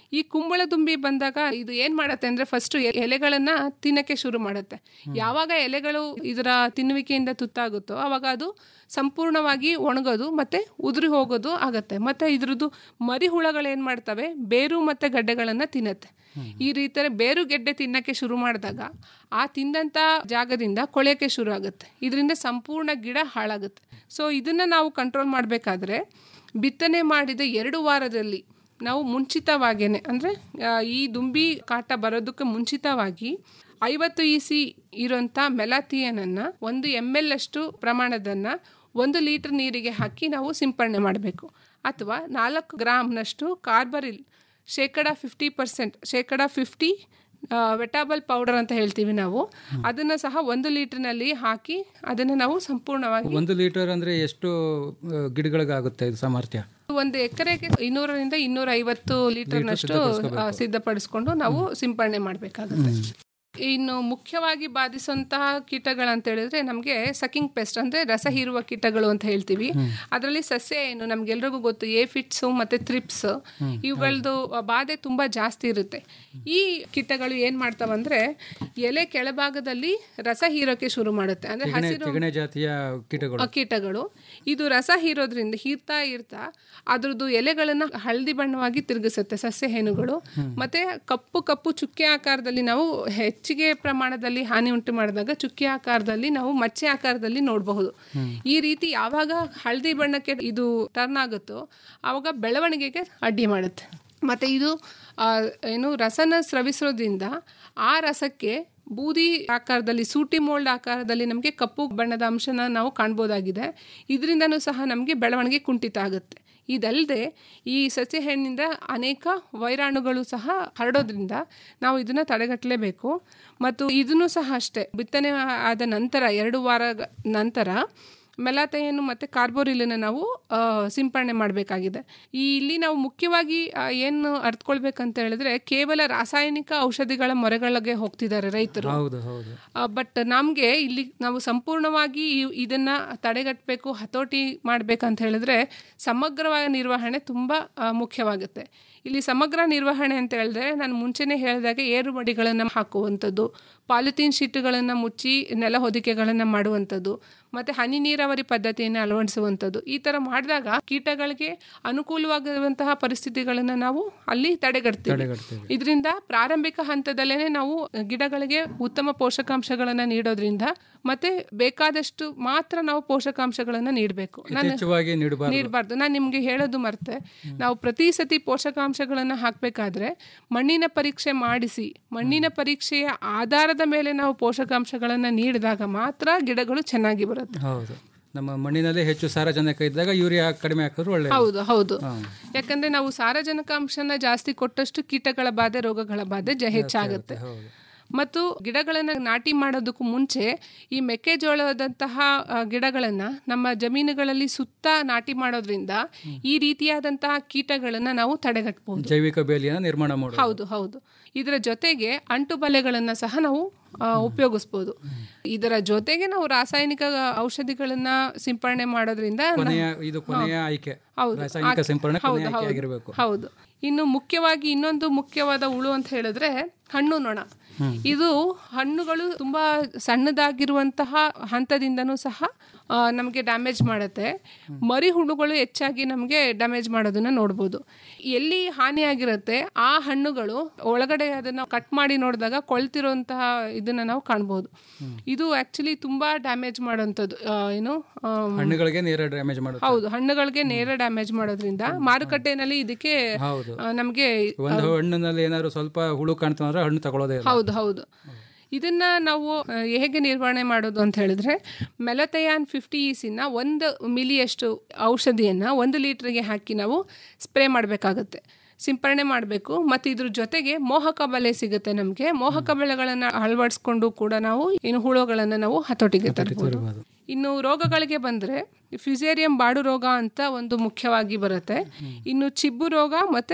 ಈ ಕುಂಬಳ ದುಂಬಿ ಬಂದಾಗ ಇದು ಏನ್ ಮಾಡತ್ತೆ ಅಂದ್ರೆ ಫಸ್ಟ್ ಎಲೆಗಳನ್ನ ತಿನ್ನಕ್ಕೆ ಶುರು ಮಾಡುತ್ತೆ ಯಾವಾಗ ಎಲೆಗಳು ಇದರ ತಿನ್ನುವಿಕೆಯಿಂದ ತುತ್ತಾಗುತ್ತೋ ಅವಾಗ ಅದು ಸಂಪೂರ್ಣವಾಗಿ ಒಣಗೋದು ಮತ್ತೆ ಉದುರಿ ಹೋಗೋದು ಆಗತ್ತೆ ಮತ್ತೆ ಇದ್ರದ್ದು ಮರಿ ಹುಳಗಳು ಏನ್ ಮಾಡ್ತವೆ ಬೇರು ಮತ್ತೆ ಗಡ್ಡೆಗಳನ್ನ ತಿನ್ನತ್ತೆ ಈ ರೀತಿ ಬೇರು ಗೆಡ್ಡೆ ತಿನ್ನಕ್ಕೆ ಶುರು ಮಾಡಿದಾಗ ಆ ತಿಂದಂತ ಜಾಗದಿಂದ ಕೊಳೆಯಕ್ಕೆ ಶುರು ಆಗುತ್ತೆ ಇದರಿಂದ ಸಂಪೂರ್ಣ ಗಿಡ ಹಾಳಾಗುತ್ತೆ ಸೊ ಇದನ್ನ ನಾವು ಕಂಟ್ರೋಲ್ ಮಾಡಬೇಕಾದ್ರೆ ಬಿತ್ತನೆ ಮಾಡಿದ ಎರಡು ವಾರದಲ್ಲಿ ನಾವು ಮುಂಚಿತವಾಗೇನೆ ಅಂದರೆ ಈ ದುಂಬಿ ಕಾಟ ಬರೋದಕ್ಕೆ ಮುಂಚಿತವಾಗಿ ಐವತ್ತು ಇ ಸಿ ಇರೋಂಥ ಮೆಲಾಥಿಯನನ್ನು ಒಂದು ಎಮ್ ಎಲ್ ಅಷ್ಟು ಪ್ರಮಾಣದನ್ನು ಒಂದು ಲೀಟರ್ ನೀರಿಗೆ ಹಾಕಿ ನಾವು ಸಿಂಪರಣೆ ಮಾಡಬೇಕು ಅಥವಾ ನಾಲ್ಕು ಗ್ರಾಮ್ನಷ್ಟು ಕಾರ್ಬರಿಲ್ ಶೇಕಡ ಫಿಫ್ಟಿ ಪರ್ಸೆಂಟ್ ಶೇಕಡ ಫಿಫ್ಟಿ ವೆಟಾಬಲ್ ಪೌಡರ್ ಅಂತ ಹೇಳ್ತೀವಿ ನಾವು ಅದನ್ನು ಸಹ ಒಂದು ಲೀಟರ್ನಲ್ಲಿ ಹಾಕಿ ಅದನ್ನು ನಾವು ಸಂಪೂರ್ಣವಾಗಿ ಒಂದು ಲೀಟರ್ ಅಂದ್ರೆ ಎಷ್ಟು ಆ, ಗಿಡಗಳಿಗಾಗುತ್ತೆ ಇದು ಸಾಮರ್ಥ್ಯ ಒಂದು ಎಕರೆಗೆ ಇನ್ನೂರರಿಂದ ಇನ್ನೂರ ಐವತ್ತು ಲೀಟರ್ನಷ್ಟು ಆ, ಸಿದ್ಧಪಡಿಸ್ಕೊಂಡು ನಾವು ಸಿಂಪರಣೆ ಮಾಡಬೇಕಾಗುತ್ತೆ ಇನ್ನು ಮುಖ್ಯವಾಗಿ ಬಾಧಿಸುವಂತಹ ಕೀಟಗಳಂತ ಹೇಳಿದ್ರೆ ನಮಗೆ ಸಕಿಂಗ್ ಪೆಸ್ಟ್ ಅಂದ್ರೆ ರಸ ಹೀರುವ ಕೀಟಗಳು ಅಂತ ಹೇಳ್ತೀವಿ ಅದರಲ್ಲಿ ಸಸ್ಯ ಏನು ನಮ್ಗೆಲ್ರಿಗೂ ಗೊತ್ತು ಏಫಿಟ್ಸ್ ಮತ್ತೆ ಥ್ರಿಪ್ಸ್ ಇವುಗಳದ್ದು ಬಾಧೆ ತುಂಬಾ ಜಾಸ್ತಿ ಇರುತ್ತೆ ಈ ಕೀಟಗಳು ಏನ್ ಮಾಡ್ತಾವಂದ್ರೆ ಎಲೆ ಕೆಳಭಾಗದಲ್ಲಿ ರಸ ಹೀರೋಕೆ ಶುರು ಮಾಡುತ್ತೆ ಅಂದ್ರೆ ತೆಗಣೆ ಹಸಿರು ತೆಗಣೆ ಜಾತಿಯ ಕೀಟಗಳು ಆ ಕೀಟಗಳು ಇದು ರಸ ಹೀರೋದ್ರಿಂದ ಹೀರ್ತಾ ಇರ್ತಾ ಅದ್ರದ್ದು ಎಲೆಗಳನ್ನ ಹಳದಿ ಬಣ್ಣವಾಗಿ ತಿರುಗಿಸುತ್ತೆ ಸಸ್ಯ ಹೇನುಗಳು ಮತ್ತೆ ಕಪ್ಪು ಕಪ್ಪು ಚುಕ್ಕೆ ಆಕಾರದಲ್ಲಿ ನಾವು ಹೆಚ್ಚಿಗೆ ಪ್ರಮಾಣದಲ್ಲಿ ಹಾನಿ ಉಂಟು ಮಾಡಿದಾಗ ಚುಕ್ಕೆ ಆಕಾರದಲ್ಲಿ ನಾವು ಮಚ್ಚೆ ಆಕಾರದಲ್ಲಿ ನೋಡಬಹುದು ಈ ರೀತಿ ಯಾವಾಗ ಹಳದಿ ಬಣ್ಣಕ್ಕೆ ಇದು ಟರ್ನ್ ಆಗುತ್ತೋ ಆವಾಗ ಬೆಳವಣಿಗೆಗೆ ಅಡ್ಡಿ ಮಾಡುತ್ತೆ ಮತ್ತೆ ಇದು ಆ, ಏನು ರಸನ ಸ್ರವಿಸೋದ್ರಿಂದ ಆ ರಸಕ್ಕೆ ಬೂದಿ ಆಕಾರದಲ್ಲಿ ಸೂಟಿ ಮೋಲ್ಡ್ ಆಕಾರದಲ್ಲಿ ನಮಗೆ ಕಪ್ಪು ಬಣ್ಣದ ಅಂಶನ ನಾವು ಕಾಣ್ಬೋದಾಗಿದೆ ಇದರಿಂದನೂ ಸಹ ನಮಗೆ ಬೆಳವಣಿಗೆ ಕುಂಠಿತ ಆಗುತ್ತೆ ಇದಲ್ಲದೆ ಈ ಸಸ್ಯ ಹೆಣ್ಣಿಂದ ಅನೇಕ ವೈರಾಣುಗಳು ಸಹ ಹರಡೋದ್ರಿಂದ ನಾವು ಇದನ್ನು ತಡೆಗಟ್ಟಲೇಬೇಕು ಮತ್ತು ಇದನ್ನು ಸಹ ಅಷ್ಟೇ ಬಿತ್ತನೆ ಆದ ನಂತರ ಎರಡು ವಾರ ನಂತರ ಮೆಲಾಥೆಯನ್ನು ಮತ್ತು ಕಾರ್ಬೋರಿಲನ್ನು ನಾವು ಆ, ಸಿಂಪರಣೆ ಮಾಡಬೇಕಾಗಿದೆ ಈ ಇಲ್ಲಿ ನಾವು ಮುಖ್ಯವಾಗಿ ಆ, ಏನು ಅರ್ಥಕೊಳ್ಬೇಕಂತ ಹೇಳಿದ್ರೆ ಕೇವಲ ರಾಸಾಯನಿಕ ಔಷಧಿಗಳ ಮೊರೆಗಳಿಗೆ ಹೋಗ್ತಿದ್ದಾರೆ ರೈತರು ಹೌದು ಹೌದು ಬಟ್ ನಮಗೆ ಇಲ್ಲಿ ನಾವು ಸಂಪೂರ್ಣವಾಗಿ ಈ- ಇದನ್ನ ತಡೆಗಟ್ಟಬೇಕು ಹತೋಟಿ ಮಾಡ್ಬೇಕಂತ ಹೇಳಿದ್ರೆ ಸಮಗ್ರವಾದ ನಿರ್ವಹಣೆ ತುಂಬ ಆ, ಮುಖ್ಯವಾಗುತ್ತೆ ಇಲ್ಲಿ ಸಮಗ್ರ ನಿರ್ವಹಣೆ ಅಂತ ಹೇಳಿದ್ರೆ ನಾನು ಮುಂಚೆನೇ ಹೇಳಿದಾಗೆ ಏರು ಮಡಿಗಳನ್ನು ಹಾಕುವಂಥದ್ದು ಪಾಲಿಥೀನ್ ಶೀಟ್ಗಳನ್ನು ಮುಚ್ಚಿ ನೆಲ ಹೊದಿಕೆಗಳನ್ನು ಮಾಡುವಂಥದ್ದು ಮತ್ತು ಹನಿ ನೀರಾವರಿ ಪದ್ಧತಿಯನ್ನು ಅಳವಡಿಸುವಂಥದ್ದು ಈ ಥರ ಮಾಡಿದಾಗ ಕೀಟಗಳಿಗೆ ಅನುಕೂಲವಾಗಿರುವಂತಹ ಪರಿಸ್ಥಿತಿಗಳನ್ನು ನಾವು ಅಲ್ಲಿ ತಡೆಗಟ್ತೀವಿ ತಡೆಗಟ್ತೀವಿ. ಇದರಿಂದ ಪ್ರಾರಂಭಿಕ ಹಂತದಲ್ಲೇ ನಾವು ಗಿಡಗಳಿಗೆ ಉತ್ತಮ ಪೋಷಕಾಂಶಗಳನ್ನು ನೀಡೋದ್ರಿಂದ ಮತ್ತೆ ಬೇಕಾದಷ್ಟು ಮಾತ್ರ ನಾವು ಪೋಷಕಾಂಶಗಳನ್ನು ನೀಡಬೇಕು ನಾನು ಯಥೇಚ್ಛವಾಗಿ ನೀಡಬಾರ್ದು ನೀಡಬಾರ್ದು ನಾನು ನಿಮಗೆ ಹೇಳೋದು ಮರ್ತೆ ನಾವು ಪ್ರತಿ ಸತಿ ಪೋಷಕಾಂಶಗಳನ್ನು ಹಾಕಬೇಕಾದ್ರೆ ಮಣ್ಣಿನ ಪರೀಕ್ಷೆ ಮಾಡಿಸಿ ಮಣ್ಣಿನ ಪರೀಕ್ಷೆಯ ಆಧಾರದ ಮೇಲೆ ನಾವು ಪೋಷಕಾಂಶಗಳನ್ನು ನೀಡಿದಾಗ ಮಾತ್ರ ಗಿಡಗಳು ಚೆನ್ನಾಗಿ ಬರುತ್ತೆ ಹೌದು ನಮ್ಮ ಮಣ್ಣಿನಲ್ಲಿ ಹೆಚ್ಚು ಸಾರಜನಕ ಇದ್ದಾಗ ಯೂರಿಯಾ ಕಡಿಮೆ ಹಾಕಿದ್ರು ಒಳ್ಳೆ ಹೌದು ಹೌದು ಯಾಕಂದ್ರೆ ನಾವು ಸಾರಜನಕಾಂಶನ ಜಾಸ್ತಿ ಕೊಟ್ಟಷ್ಟು ಕೀಟಗಳ ಬಾಧೆ ರೋಗಗಳ ಬಾಧೆ ಜ ಹೆಚ್ಚಾಗುತ್ತೆ ಹೌದು ಮತ್ತು ಗಿಡಗಳನ್ನು ನಾಟಿ ಮಾಡೋದಕ್ಕೂ ಮುಂಚೆ ಈ ಮೆಕ್ಕೆಜೋಳದಂತಹ ಆ, ಗಿಡಗಳನ್ನ ನಮ್ಮ ಜಮೀನುಗಳಲ್ಲಿ ಸುತ್ತ ನಾಟಿ ಮಾಡೋದ್ರಿಂದ ಈ ರೀತಿಯಾದಂತಹ ಕೀಟಗಳನ್ನ ನಾವು ತಡೆಗಟ್ಟಬಹುದು ಜೈವಿಕ ಬೇಲಿಯನ್ನು ನಿರ್ಮಾಣ ಮಾಡೋದು ಹೌದು ಹೌದು ಇದರ ಜೊತೆಗೆ ಅಂಟು ಬಲೆಗಳನ್ನ ಸಹ ನಾವು ಆ, ಉಪಯೋಗಿಸ್ಬೋದು ಇದರ ಜೊತೆಗೆ ನಾವು ರಾಸಾಯನಿಕ ಔಷಧಿಗಳನ್ನ ಸಿಂಪರಣೆ ಮಾಡೋದ್ರಿಂದ ನ- ಕೊನೆಯ ಇದು ಕೊನೆಯ ಆಯ್ಕೆ ಹೌದು ರಾಸಾಯನಿಕ ಆ- ಸಿಂಪರಣೆ ಹೌದು, ಕೊನೆಯ ಆಯ್ಕೆ ಹೌದು. ಆಗಿರಬೇಕು ಹೌದು ಇನ್ನು ಮುಖ್ಯವಾಗಿ ಇನ್ನೊಂದು ಮುಖ್ಯವಾದ ಹುಳು ಅಂತ ಹೇಳಿದ್ರೆ ಹಣ್ಣು ನೊಣ ಇದು ಹಣ್ಣುಗಳು ತುಂಬಾ ಸಣ್ಣದಾಗಿರುವಂತಹ ಹಂತದಿಂದನೂ ಸಹ ನಮಗೆ ಡ್ಯಾಮೇಜ್ ಮಾಡುತ್ತೆ ಮರಿ ಹುಳುಗಳು ಹೆಚ್ಚಾಗಿ ನಮಗೆ ಡ್ಯಾಮೇಜ್ ಮಾಡೋದನ್ನ ನೋಡ್ಬೋದು ಎಲ್ಲಿ ಹಾನಿಯಾಗಿರುತ್ತೆ ಆ ಹಣ್ಣುಗಳು ಒಳಗಡೆ ಅದನ್ನ ಕಟ್ ಮಾಡಿ ನೋಡಿದಾಗ ಕೊಳ್ತಿರುವಂತಹ ಇದನ್ನ ನಾವು ಕಾಣ್ಬೋದು ಇದು ಆಕ್ಚುಲಿ ತುಂಬಾ ಡ್ಯಾಮೇಜ್ ಮಾಡೋಂಥದ್ದು ಆ, ಏನು ಆಮ್, ಹಣ್ಣುಗಳಿಗೆ ನೇರ ಡ್ಯಾಮೇಜ್ ಮಾಡೋದು ಹೌದು ಹಣ್ಣುಗಳಿಗೆ ನೇರ ಡ್ಯಾಮೇಜ್ ಮಾಡೋದ್ರಿಂದ ಮಾರುಕಟ್ಟೆನಲ್ಲಿ ಇದಕ್ಕೆ ಹೌದು ಆ, ನಮ್ಗೆ ಒಂದು ಹಣ್ಣಿನಲ್ಲಿ ಏನಾದ್ರು ಸ್ವಲ್ಪ ಹುಳು ಕಾಣ್ತಂದ್ರೆ ಹಣ್ಣು ತಗೊಳ್ಳೋದೇ ಇಲ್ಲ ಹೌದು ಹೌದು ಇದನ್ನ ನಾವು ಆ, ಹೇಗೆ ನಿರ್ವಹಣೆ ಮಾಡೋದು ಅಂತ ಹೇಳಿದ್ರೆ ಮೆಲಥಯಾನ್ ಫಿಫ್ಟಿ ಇಸಿನ ಒಂದು ಮಿಲಿಯಷ್ಟು ಔಷಧಿಯನ್ನ ಒಂದು ಲೀಟರ್ಗೆ ಹಾಕಿ ನಾವು ಸ್ಪ್ರೇ ಮಾಡಬೇಕಾಗುತ್ತೆ ಸಿಂಪರಣೆ ಮಾಡಬೇಕು ಮತ್ತು ಇದ್ರ ಜೊತೆಗೆ ಮೋಹಕ ಬಲೆ ಸಿಗುತ್ತೆ ನಮಗೆ ಮೋಹಕ ಬಲೆಗಳನ್ನು ಅಳವಡಿಸ್ಕೊಂಡು ಕೂಡ ನಾವು ಇನ್ನು ಹುಳುಗಳನ್ನು ನಾವು ಹತೋಟಿಗೆ ತರಬಹುದು ಇನ್ನು ರೋಗಗಳಿಗೆ ಬಂದರೆ ಫ್ಯುಸೇರಿಯಂ ಬಾಡು ರೋಗ ಅಂತ ಒಂದು ಮುಖ್ಯವಾಗಿ ಬರುತ್ತೆ ಇನ್ನು ಚಿಬ್ಬು ರೋಗ ಮತ್ತು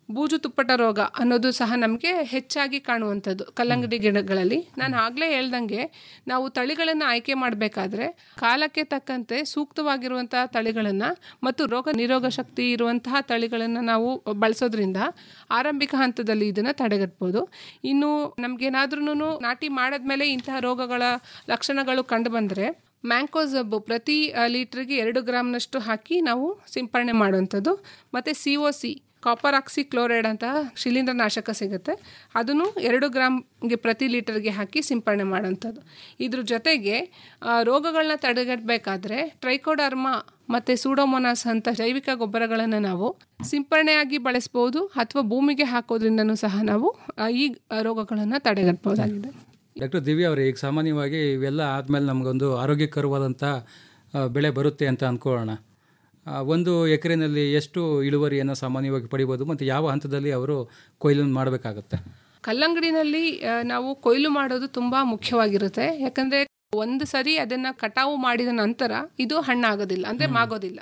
ಬೂಜು ತುಪ್ಪಟ ರೋಗ ಅನ್ನೋದು ಸಹ ನಮಗೆ ಹೆಚ್ಚಾಗಿ ಕಾಣುವಂಥದ್ದು ಕಲ್ಲಂಗಡಿ ಗಿಡಗಳಲ್ಲಿ ನಾನು ಆಗಲೇ ಹೇಳ್ದಂಗೆ ನಾವು ತಳಿಗಳನ್ನು ಆಯ್ಕೆ ಮಾಡಬೇಕಾದ್ರೆ ಕಾಲಕ್ಕೆ ತಕ್ಕಂತೆ ಸೂಕ್ತವಾಗಿರುವಂತಹ ತಳಿಗಳನ್ನು ಮತ್ತು ರೋಗ ನಿರೋಗ ಶಕ್ತಿ ಇರುವಂತಹ ತಳಿಗಳನ್ನು ನಾವು ಬಳಸೋದ್ರಿಂದ ಆರಂಭಿಕ ಹಂತದಲ್ಲಿ ಇದನ್ನು ತಡೆಗಟ್ಬೋದು ಇನ್ನು ನಮಗೇನಾದ್ರೂ ನಾಟಿ ಮಾಡಿದ್ಮೇಲೆ ಇಂತಹ ರೋಗಗಳ ಲಕ್ಷಣಗಳು ಕಂಡು ಬಂದರೆ ಮ್ಯಾಂಕೋಸಬ್ಬು ಪ್ರತಿ ಲೀಟ್ರಿಗೆ ಎರಡು ಗ್ರಾಮ್ನಷ್ಟು ಹಾಕಿ ನಾವು ಸಿಂಪರಣೆ ಮಾಡುವಂಥದ್ದು ಮತ್ತು C O C copper oxychloride ಅಂತ ಶಿಲೀಂಧ್ರನಾಶಕ ಸಿಗುತ್ತೆ ಅದನ್ನು ಎರಡು ಗ್ರಾಮ್ಗೆ ಪ್ರತಿ ಲೀಟರ್ಗೆ ಹಾಕಿ ಸಿಂಪರಣೆ ಮಾಡೋಂಥದ್ದು ಇದ್ರ ಜೊತೆಗೆ ಆ, ರೋಗಗಳನ್ನ ತಡೆಗಟ್ಟಬೇಕಾದ್ರೆ ಟ್ರೈಕೋಡರ್ಮಾ ಮತ್ತು ಸೂಡೋಮೋನಾಸ್ ಅಂತ ಜೈವಿಕ ಗೊಬ್ಬರಗಳನ್ನು ನಾವು ಸಿಂಪರಣೆಯಾಗಿ ಬಳಸ್ಬೋದು ಅಥವಾ ಭೂಮಿಗೆ ಹಾಕೋದ್ರಿಂದನೂ ಸಹ ನಾವು ಆ, ಈ ರೋಗಗಳನ್ನು ತಡೆಗಟ್ಟಬಹುದಾಗಿದೆ ಡಾಕ್ಟರ್ ದಿವ್ಯಾ ಅವರೇ ಈಗ ಸಾಮಾನ್ಯವಾಗಿ ಇವೆಲ್ಲ ಆದಮೇಲೆ ನಮಗೊಂದು ಆರೋಗ್ಯಕರವಾದಂಥ ಆ, ಬೆಳೆ ಬರುತ್ತೆ ಅಂತ ಅಂದ್ಕೊಳ್ಳೋಣ ಆ, ಒಂದು ಎಕರೆನಲ್ಲಿ ಎಷ್ಟು ಇಳುವರಿಯನ್ನು ಸಾಮಾನ್ಯವಾಗಿ ಪಡಿಬೋದು ಮತ್ತು ಯಾವ ಹಂತದಲ್ಲಿ ಅವರು ಕೊಯ್ಲು ಮಾಡಬೇಕಾಗತ್ತೆ ಕಲ್ಲಂಗಡಿನಲ್ಲಿ ಆ, ನಾವು ಕೊಯ್ಲು ಮಾಡೋದು ತುಂಬಾ ಮುಖ್ಯವಾಗಿರುತ್ತೆ ಯಾಕಂದ್ರೆ ಒಂದು ಸರಿ ಅದನ್ನ ಕಟಾವು ಮಾಡಿದ ನಂತರ ಇದು ಹಣ್ಣಾಗೋದಿಲ್ಲ ಅಂದ್ರೆ ಮಾಗೋದಿಲ್ಲ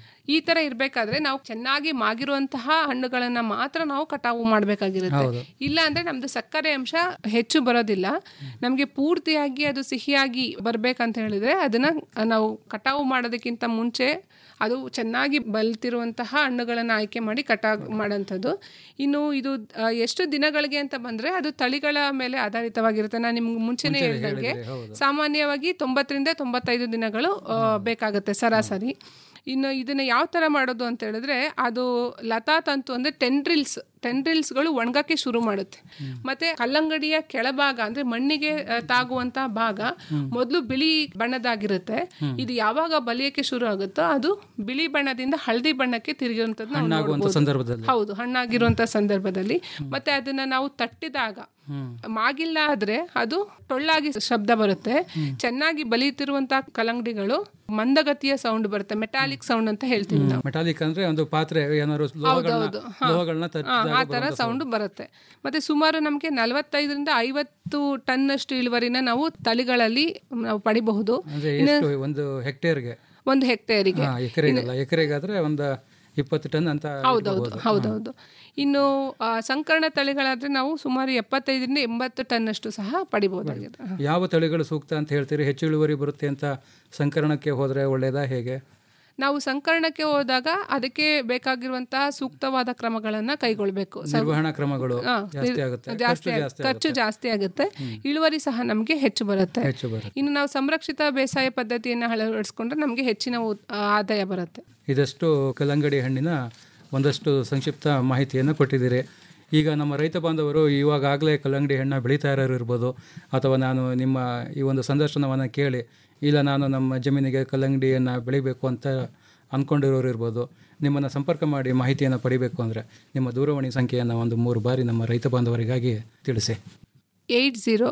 ಈ ತರ ಇರ್ಬೇಕಾದ್ರೆ ನಾವು ಚೆನ್ನಾಗಿ ಮಾಗಿರುವಂತಹ ಹಣ್ಣುಗಳನ್ನ ಮಾತ್ರ ನಾವು ಕಟಾವು ಮಾಡಬೇಕಾಗಿರುತ್ತೆ ಇಲ್ಲ ಅಂದ್ರೆ ನಮ್ದು ಸಕ್ಕರೆ ಅಂಶ ಹೆಚ್ಚು ಬರೋದಿಲ್ಲ ನಮ್ಗೆ ಪೂರ್ತಿಯಾಗಿ ಅದು ಸಿಹಿಯಾಗಿ ಬರ್ಬೇಕಂತ ಹೇಳಿದ್ರೆ ಅದನ್ನ ನಾವು ಕಟಾವು ಮಾಡೋದಕ್ಕಿಂತ ಮುಂಚೆ ಅದು ಚೆನ್ನಾಗಿ ಬಲ್ತಿರುವಂತಹ ಹಣ್ಣುಗಳನ್ನು ಆಯ್ಕೆ ಮಾಡಿ ಕಟಾವ್ ಮಾಡೋಂಥದ್ದು ಇನ್ನು ಇದು ಆ, ಎಷ್ಟು ದಿನಗಳಿಗೆ ಅಂತ ಬಂದ್ರೆ ಅದು ತಳಿಗಳ ಮೇಲೆ ಆಧಾರಿತವಾಗಿರುತ್ತೆ ನಾನು ನಿಮ್ಗೆ ಮುಂಚೆನೇ ಹೇಳ್ದಂಗೆ ಸಾಮಾನ್ಯವಾಗಿ ತೊಂಬತ್ತರಿಂದ ತೊಂಬತ್ತೈದು ದಿನಗಳು ಆ, ಬೇಕಾಗುತ್ತೆ ಸರಾಸರಿ ಇನ್ನು ಇದನ್ನ ಯಾವ ತರ ಮಾಡೋದು ಅಂತ ಹೇಳಿದ್ರೆ ಅದು ಲತಾ ತಂತು ಅಂದ್ರೆ ಟೆಂಡ್ರಿಲ್ಸ್ ಟೆಂಡ್ರಿಲ್ಸ್ಗಳು ಒಣಗಕ್ಕೆ ಶುರು ಮಾಡುತ್ತೆ ಮತ್ತೆ ಕಲ್ಲಂಗಡಿಯ ಕೆಳಭಾಗ ಅಂದ್ರೆ ಮಣ್ಣಿಗೆ ಆ, ತಾಗುವಂತ ಭಾಗ ಮೊದಲು ಬಿಳಿ ಬಣ್ಣದಾಗಿರುತ್ತೆ ಇದು ಯಾವಾಗ ಬಲಿಯಕ್ಕೆ ಶುರು ಆಗುತ್ತೋ ಅದು ಬಿಳಿ ಬಣ್ಣದಿಂದ ಹಳದಿ ಬಣ್ಣಕ್ಕೆ ತಿರುಗಿರುವಂತದ್ದು ನಾವು ಹಣ್ಣಾಗುವಂಥ ನೋಡ್ಬೋದು. ಸಂದರ್ಭದಲ್ಲಿ ಹೌದು ಹಣ್ಣಾಗಿರುವಂತ ಸಂದರ್ಭದಲ್ಲಿ ಮತ್ತೆ ಅದನ್ನ ನಾವು ತಟ್ಟಿದಾಗ ಮಾಗಿಲ್ಲ ಆದ್ರೆ ಅದು ಟೊಳ್ಳಾಗಿ ಶಬ್ದ ಬರುತ್ತೆ ಚೆನ್ನಾಗಿ ಬಲಿತಿರುವಂತ ಕಲ್ಲಂಗಡಿಗಳು ಮಂದಗತಿಯ ಸೌಂಡ್ ಬರುತ್ತೆ ಮೆಟಾಲಿಕ್ ಸೌಂಡ್ ಅಂತ ಹೇಳ್ತೀವಿ ನಾವು ಮೆಟಾಲಿಕ್ ಅಂದ್ರೆ ಒಂದು ಪಾತ್ರೆ ಏನಾದ್ರು ಲೋಹಗಳನ್ನ ಹೌದು, ಹಾ. ಲೋಹಗಳನ್ನ ಆ ತಟ್ಟಿದಾಗ ತರ ಸೌಂಡ್ ಬರುತ್ತೆ ಮತ್ತೆ ಸುಮಾರು ನಮಗೆ ನಲವತ್ತೈದರಿಂದ ಐವತ್ತು ಟನ್ನಷ್ಟು ಇಳುವರಿನ ನಾವು ತಳಿಗಳಲ್ಲಿ ನಾವು ಪಡಿಬಹುದು ಅಂದ್ರೆ ಎಷ್ಟು ಒಂದು ಹೆಕ್ಟೇರ್ಗೆ ಒಂದು ಹೆಕ್ಟೇರಿಗೆ ಹಾ ಎಕರೆಗಲ್ಲ ಎಕರೆಗಾದ್ರೆ ಒಂದು ಇಪ್ಪತ್ತು ಟನ್ ಅಂತ ಹೌದೌದು ಹೌದೌದು ಇನ್ನು ಆ, ಸಂಕರಣ ತಳಿಗಳಾದ್ರೆ ನಾವು ಸುಮಾರು ಎಪ್ಪತ್ತೈದರಿಂದ ಎಂಬತ್ತು ಟನ್ನಷ್ಟು ಸಹ ಪಡಿಬಹುದಾಗಿದೆ ಯಾವ ತಳಿಗಳು ಸೂಕ್ತ ಅಂತ ಹೇಳ್ತೀರಿ ಹೆಚ್ಚು ಇಳುವರಿ ಬರುತ್ತೆ ಅಂತ ಸಂಕರಣಕ್ಕೆ ಹೋದ್ರೆ ಒಳ್ಳೇದಾ ಹೇಗೆ ನಾವು ಸಂಕರಣಕ್ಕೆ ಹೋದಾಗ ಅದಕ್ಕೆ ಬೇಕಾಗಿರುವಂತಹ ಸೂಕ್ತವಾದ ಕ್ರಮಗಳನ್ನ ಕೈಗೊಳ್ಬೇಕು ಸ- ನಿರ್ವಹಣಾ ಕ್ರಮಗಳು ಹಾ, ಜಾಸ್ತಿ ಆಗುತ್ತೆ ಜಾಸ್ತಿ ಖರ್ಚು ಆಗ್- ಜಾಸ್ತಿ ಖರ್ಚು ಜಾಸ್ತಿ ಆಗುತ್ತೆ ಇಳುವರಿ ಸಹ ನಮಗೆ ಹೆಚ್ಚು ಬರುತ್ತೆ ಹೆಚ್ಚು ಬರುತ್ತೆ ಇನ್ನು ನಾವು ಸಂರಕ್ಷಿತ ಬೇಸಾಯ ಪದ್ಧತಿಯನ್ನು ಅಳವಡಿಸ್ಕೊಂಡ್ರೆ ನಮಗೆ ಹೆಚ್ಚಿನ ಉತ್- ಆದಾಯ ಬರುತ್ತೆ ಇದಷ್ಟು ಕಲ್ಲಂಗಡಿ ಹಣ್ಣಿನ ಒಂದಷ್ಟು ಸಂಕ್ಷಿಪ್ತ ಮಾಹಿತಿಯನ್ನು ಕೊಟ್ಟಿದ್ದೀರಿ ಈಗ ನಮ್ಮ ರೈತ ಬಾಂಧವರು ಇವಾಗಲೇ ಕಲ್ಲಂಗಡಿ ಹಣ್ಣು ಬೆಳೀತಾ ಇರೋರು ಇರ್ಬೋದು ಅಥವಾ ನಾನು ನಿಮ್ಮ ಈ ಒಂದು ಸಂದರ್ಶನವನ್ನು ಕೇಳಿ ಇಲ್ಲ ನಾನು ನಮ್ಮ ಜಮೀನಿಗೆ ಕಲ್ಲಂಗಡಿಯನ್ನು ಬೆಳಿಬೇಕು ಅಂತ ಅಂದ್ಕೊಂಡಿರೋರು ಇರ್ಬೋದು ನಿಮ್ಮನ್ನು ಸಂಪರ್ಕ ಮಾಡಿ ಮಾಹಿತಿಯನ್ನು ಪಡಿಬೇಕು ಅಂದರೆ ನಿಮ್ಮ ದೂರವಾಣಿ ಸಂಖ್ಯೆಯನ್ನು ಒಂದು ಮೂರು ಬಾರಿ ನಮ್ಮ ರೈತ ಬಾಂಧವರಿಗಾಗಿ ತಿಳಿಸಿ eight zero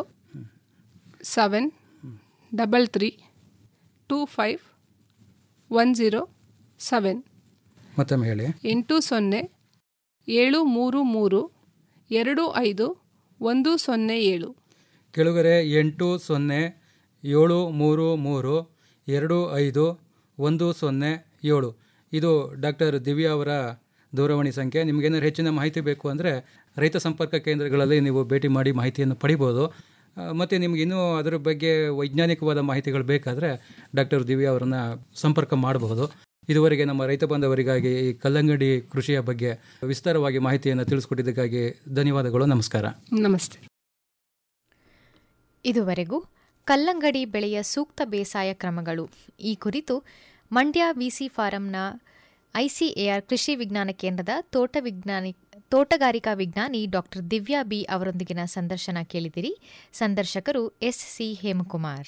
seven double three two five one zero seven ಮತ್ತೊಮ್ಮೆ ಹೇಳಿ ಎಂಟು ಸೊನ್ನೆ ಏಳು ಮೂರು ಮೂರು ಎರಡು ಐದು ಒಂದು ಸೊನ್ನೆ ಏಳು ಕೆಳಗರೆ ಎಂಟು ಸೊನ್ನೆ ಏಳು ಮೂರು ಮೂರು ಎರಡು ಐದು ಒಂದು ಸೊನ್ನೆ ಏಳು ಇದು ಡಾಕ್ಟರ್ ದಿವ್ಯಾ ಅವರ ದೂರವಾಣಿ ಸಂಖ್ಯೆ ನಿಮಗೇನಾದ್ರು ಹೆಚ್ಚಿನ ಮಾಹಿತಿ ಬೇಕು ಅಂದರೆ ರೈತ ಸಂಪರ್ಕ ಕೇಂದ್ರಗಳಲ್ಲಿ ನೀವು ಭೇಟಿ ಮಾಡಿ ಮಾಹಿತಿಯನ್ನು ಪಡಿಬೋದು ಆ, ಮತ್ತು ನಿಮ್ಗೆ ಇನ್ನೂ ಅದರ ಬಗ್ಗೆ ವೈಜ್ಞಾನಿಕವಾದ ಮಾಹಿತಿಗಳು ಬೇಕಾದರೆ ಡಾಕ್ಟರ್ ದಿವ್ಯಾ ಅವರನ್ನು ಸಂಪರ್ಕ ಮಾಡಬಹುದು ಇದುವರೆಗೆ ನಮ್ಮ ರೈತ ಬಾಂಧವರಿಗಾಗಿ ಈ ಕಲ್ಲಂಗಡಿ ಕೃಷಿಯ ಬಗ್ಗೆ ವಿಸ್ತಾರವಾಗಿ ಮಾಹಿತಿಯನ್ನು ತಿಳಿಸ್ಕೊಟ್ಟಿದ್ದಕ್ಕಾಗಿ ಧನ್ಯವಾದಗಳು ನಮಸ್ಕಾರ ನಮಸ್ತೆ ಇದುವರೆಗೂ ಕಲ್ಲಂಗಡಿ ಬೆಳೆಯ ಸೂಕ್ತ ಬೇಸಾಯ ಕ್ರಮಗಳು ಈ ಕುರಿತು ಮಂಡ್ಯ ವಿಸಿ ಫಾರಂನ ಐಸಿಎಆರ್ ಕೃಷಿ ವಿಜ್ಞಾನ ಕೇಂದ್ರದ ತೋಟ ವಿಜ್ಞಾನಿ ತೋಟಗಾರಿಕಾ ವಿಜ್ಞಾನಿ ಡಾಕ್ಟರ್ ದಿವ್ಯಾ ಬಿ ಅವರೊಂದಿಗಿನ ಸಂದರ್ಶನ ಕೇಳಿದಿರಿ ಸಂದರ್ಶಕರು S C Hemakumar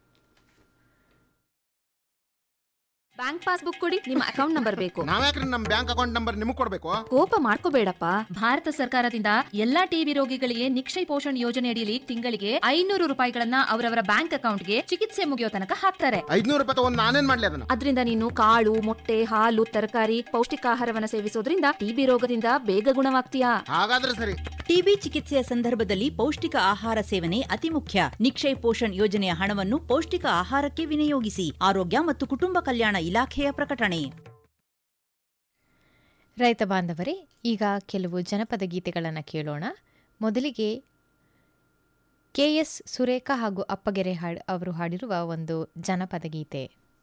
bank passbook ಕೊಡಿ ನಿಮ್ಮ ಅಕೌಂಟ್ ನಂಬರ್ ಬೇಕು ನಾವ್ಯಾಕ್ರಿ ನಮ್ ಬ್ಯಾಂಕ್ ಅಕೌಂಟ್ ನಂಬರ್ ನಿಮಗ್ ಕೊಡ್ಬೇಕು ಕೋಪ ಮಾಡ್ಕೋಬೇಡಪ್ಪ ಭಾರತ ಸರ್ಕಾರದಿಂದ ಎಲ್ಲಾ ಟಿಬಿ ರೋಗಿಗಳಿಗೆ ನಿಕ್ಷಯ ಪೋಷಣ್ ಯೋಜನೆ ಅಡಿಯಲ್ಲಿ ತಿಂಗಳಿಗೆ ಐನೂರು ರೂಪಾಯಿಗಳನ್ನ ಅವರವರ ಬ್ಯಾಂಕ್ ಅಕೌಂಟ್ಗೆ ಚಿಕಿತ್ಸೆ ಮುಗಿಯೋ ತನಕ ಹಾಕ್ತಾರೆ ಐದ್ನೂರು ರೂಪಾಯಿ ತಗೊಂಡ್ ನಾನೇನ್ ಮಾಡ್ಲಿ ಅದನ್ನ ಅದರಿಂದ ನೀನು ಕಾಳು ಮೊಟ್ಟೆ ಹಾಲು ತರಕಾರಿ ಪೌಷ್ಟಿಕಾಹಾರವನ್ನ ಸೇವಿಸೋದ್ರಿಂದ ಟಿಬಿ ರೋಗದಿಂದ ಬೇಗ ಗುಣವಾಗ್ತೀಯಾ ಹಾಗಾದ್ರೆ ಸರಿ ಟಿಬಿ ಚಿಕಿತ್ಸೆಯ ಸಂದರ್ಭದಲ್ಲಿ ಪೌಷ್ಟಿಕ ಆಹಾರ ಸೇವನೆ ಅತಿ ಮುಖ್ಯ ನಿಕ್ಷಯ್ ಪೋಷಣ್ ಯೋಜನೆಯ ಹಣವನ್ನು ಪೌಷ್ಟಿಕ ಆಹಾರಕ್ಕೆ ವಿನಿಯೋಗಿಸಿ ಆರೋಗ್ಯ ಮತ್ತು ಕುಟುಂಬ ಕಲ್ಯಾಣ ಇಲಾಖೆಯ ಪ್ರಕಟಣೆ ರೈತ ಬಾಂಧವರೇ ಈಗ ಕೆಲವು ಜನಪದ ಗೀತೆಗಳನ್ನು ಕೇಳೋಣ ಮೊದಲಿಗೆ ಕೆ ಎಸ್ ಸುರೇಖಾ ಹಾಗೂ ಅಪ್ಪಗೆರೆ ಹಾಡ್ ಅವರು ಹಾಡಿರುವ ಒಂದು ಜನಪದ ಗೀತೆ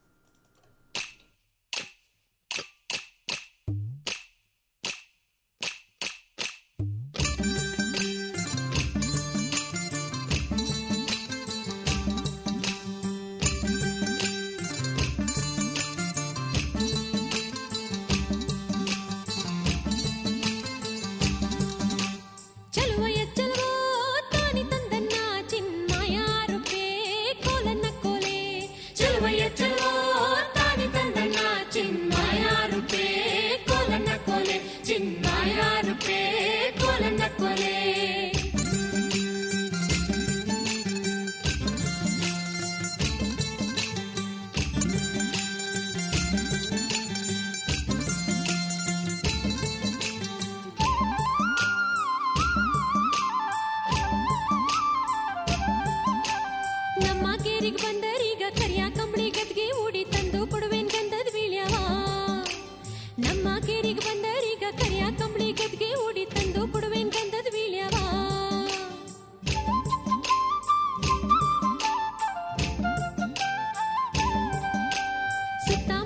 ಚಲುವಯ ಚಲುವೋ ತಾನಿ ತಂದನ್ನ ಚಿನ್ಮಯ ರೂಪೇ ಕೋಲನ್ನ ಕೋಲೆ ಚಲುವಯ ಚಲುವೋ ತಾನಿ ತಂದನ್ನ ಚಿನ್ಮಯ ರೂಪೇ ಕೋಲನ್ನ ಕೋಲೆ ಚಿನ್ಮಯ ರೂಪೇ ಕೋಲನ್ನ ಕೋಲೆ ನಮ್ಮ ಕೇರಿಗೆ ಬಂದರೀಗ ಕರಿಯ ಕಂಬಳಿ ಗದ್ಗೆ ಉಡಿ ತಂದು ಕೊಡುವೇನ್ ಗಂಧದ ಬೀಳ್ಯವ ನಮ್ಮ ಕೇರಿಗೆ ಬಂದರೀಗ ಕರಿಯ ಕಂಬಳಿ ಗದ್ಗೆ ಉಡಿ ತಂದು ಕೊಡುವೇನ್ ಗಂಧದ ಬೀಳ್ಯವ ಸುತ್ತ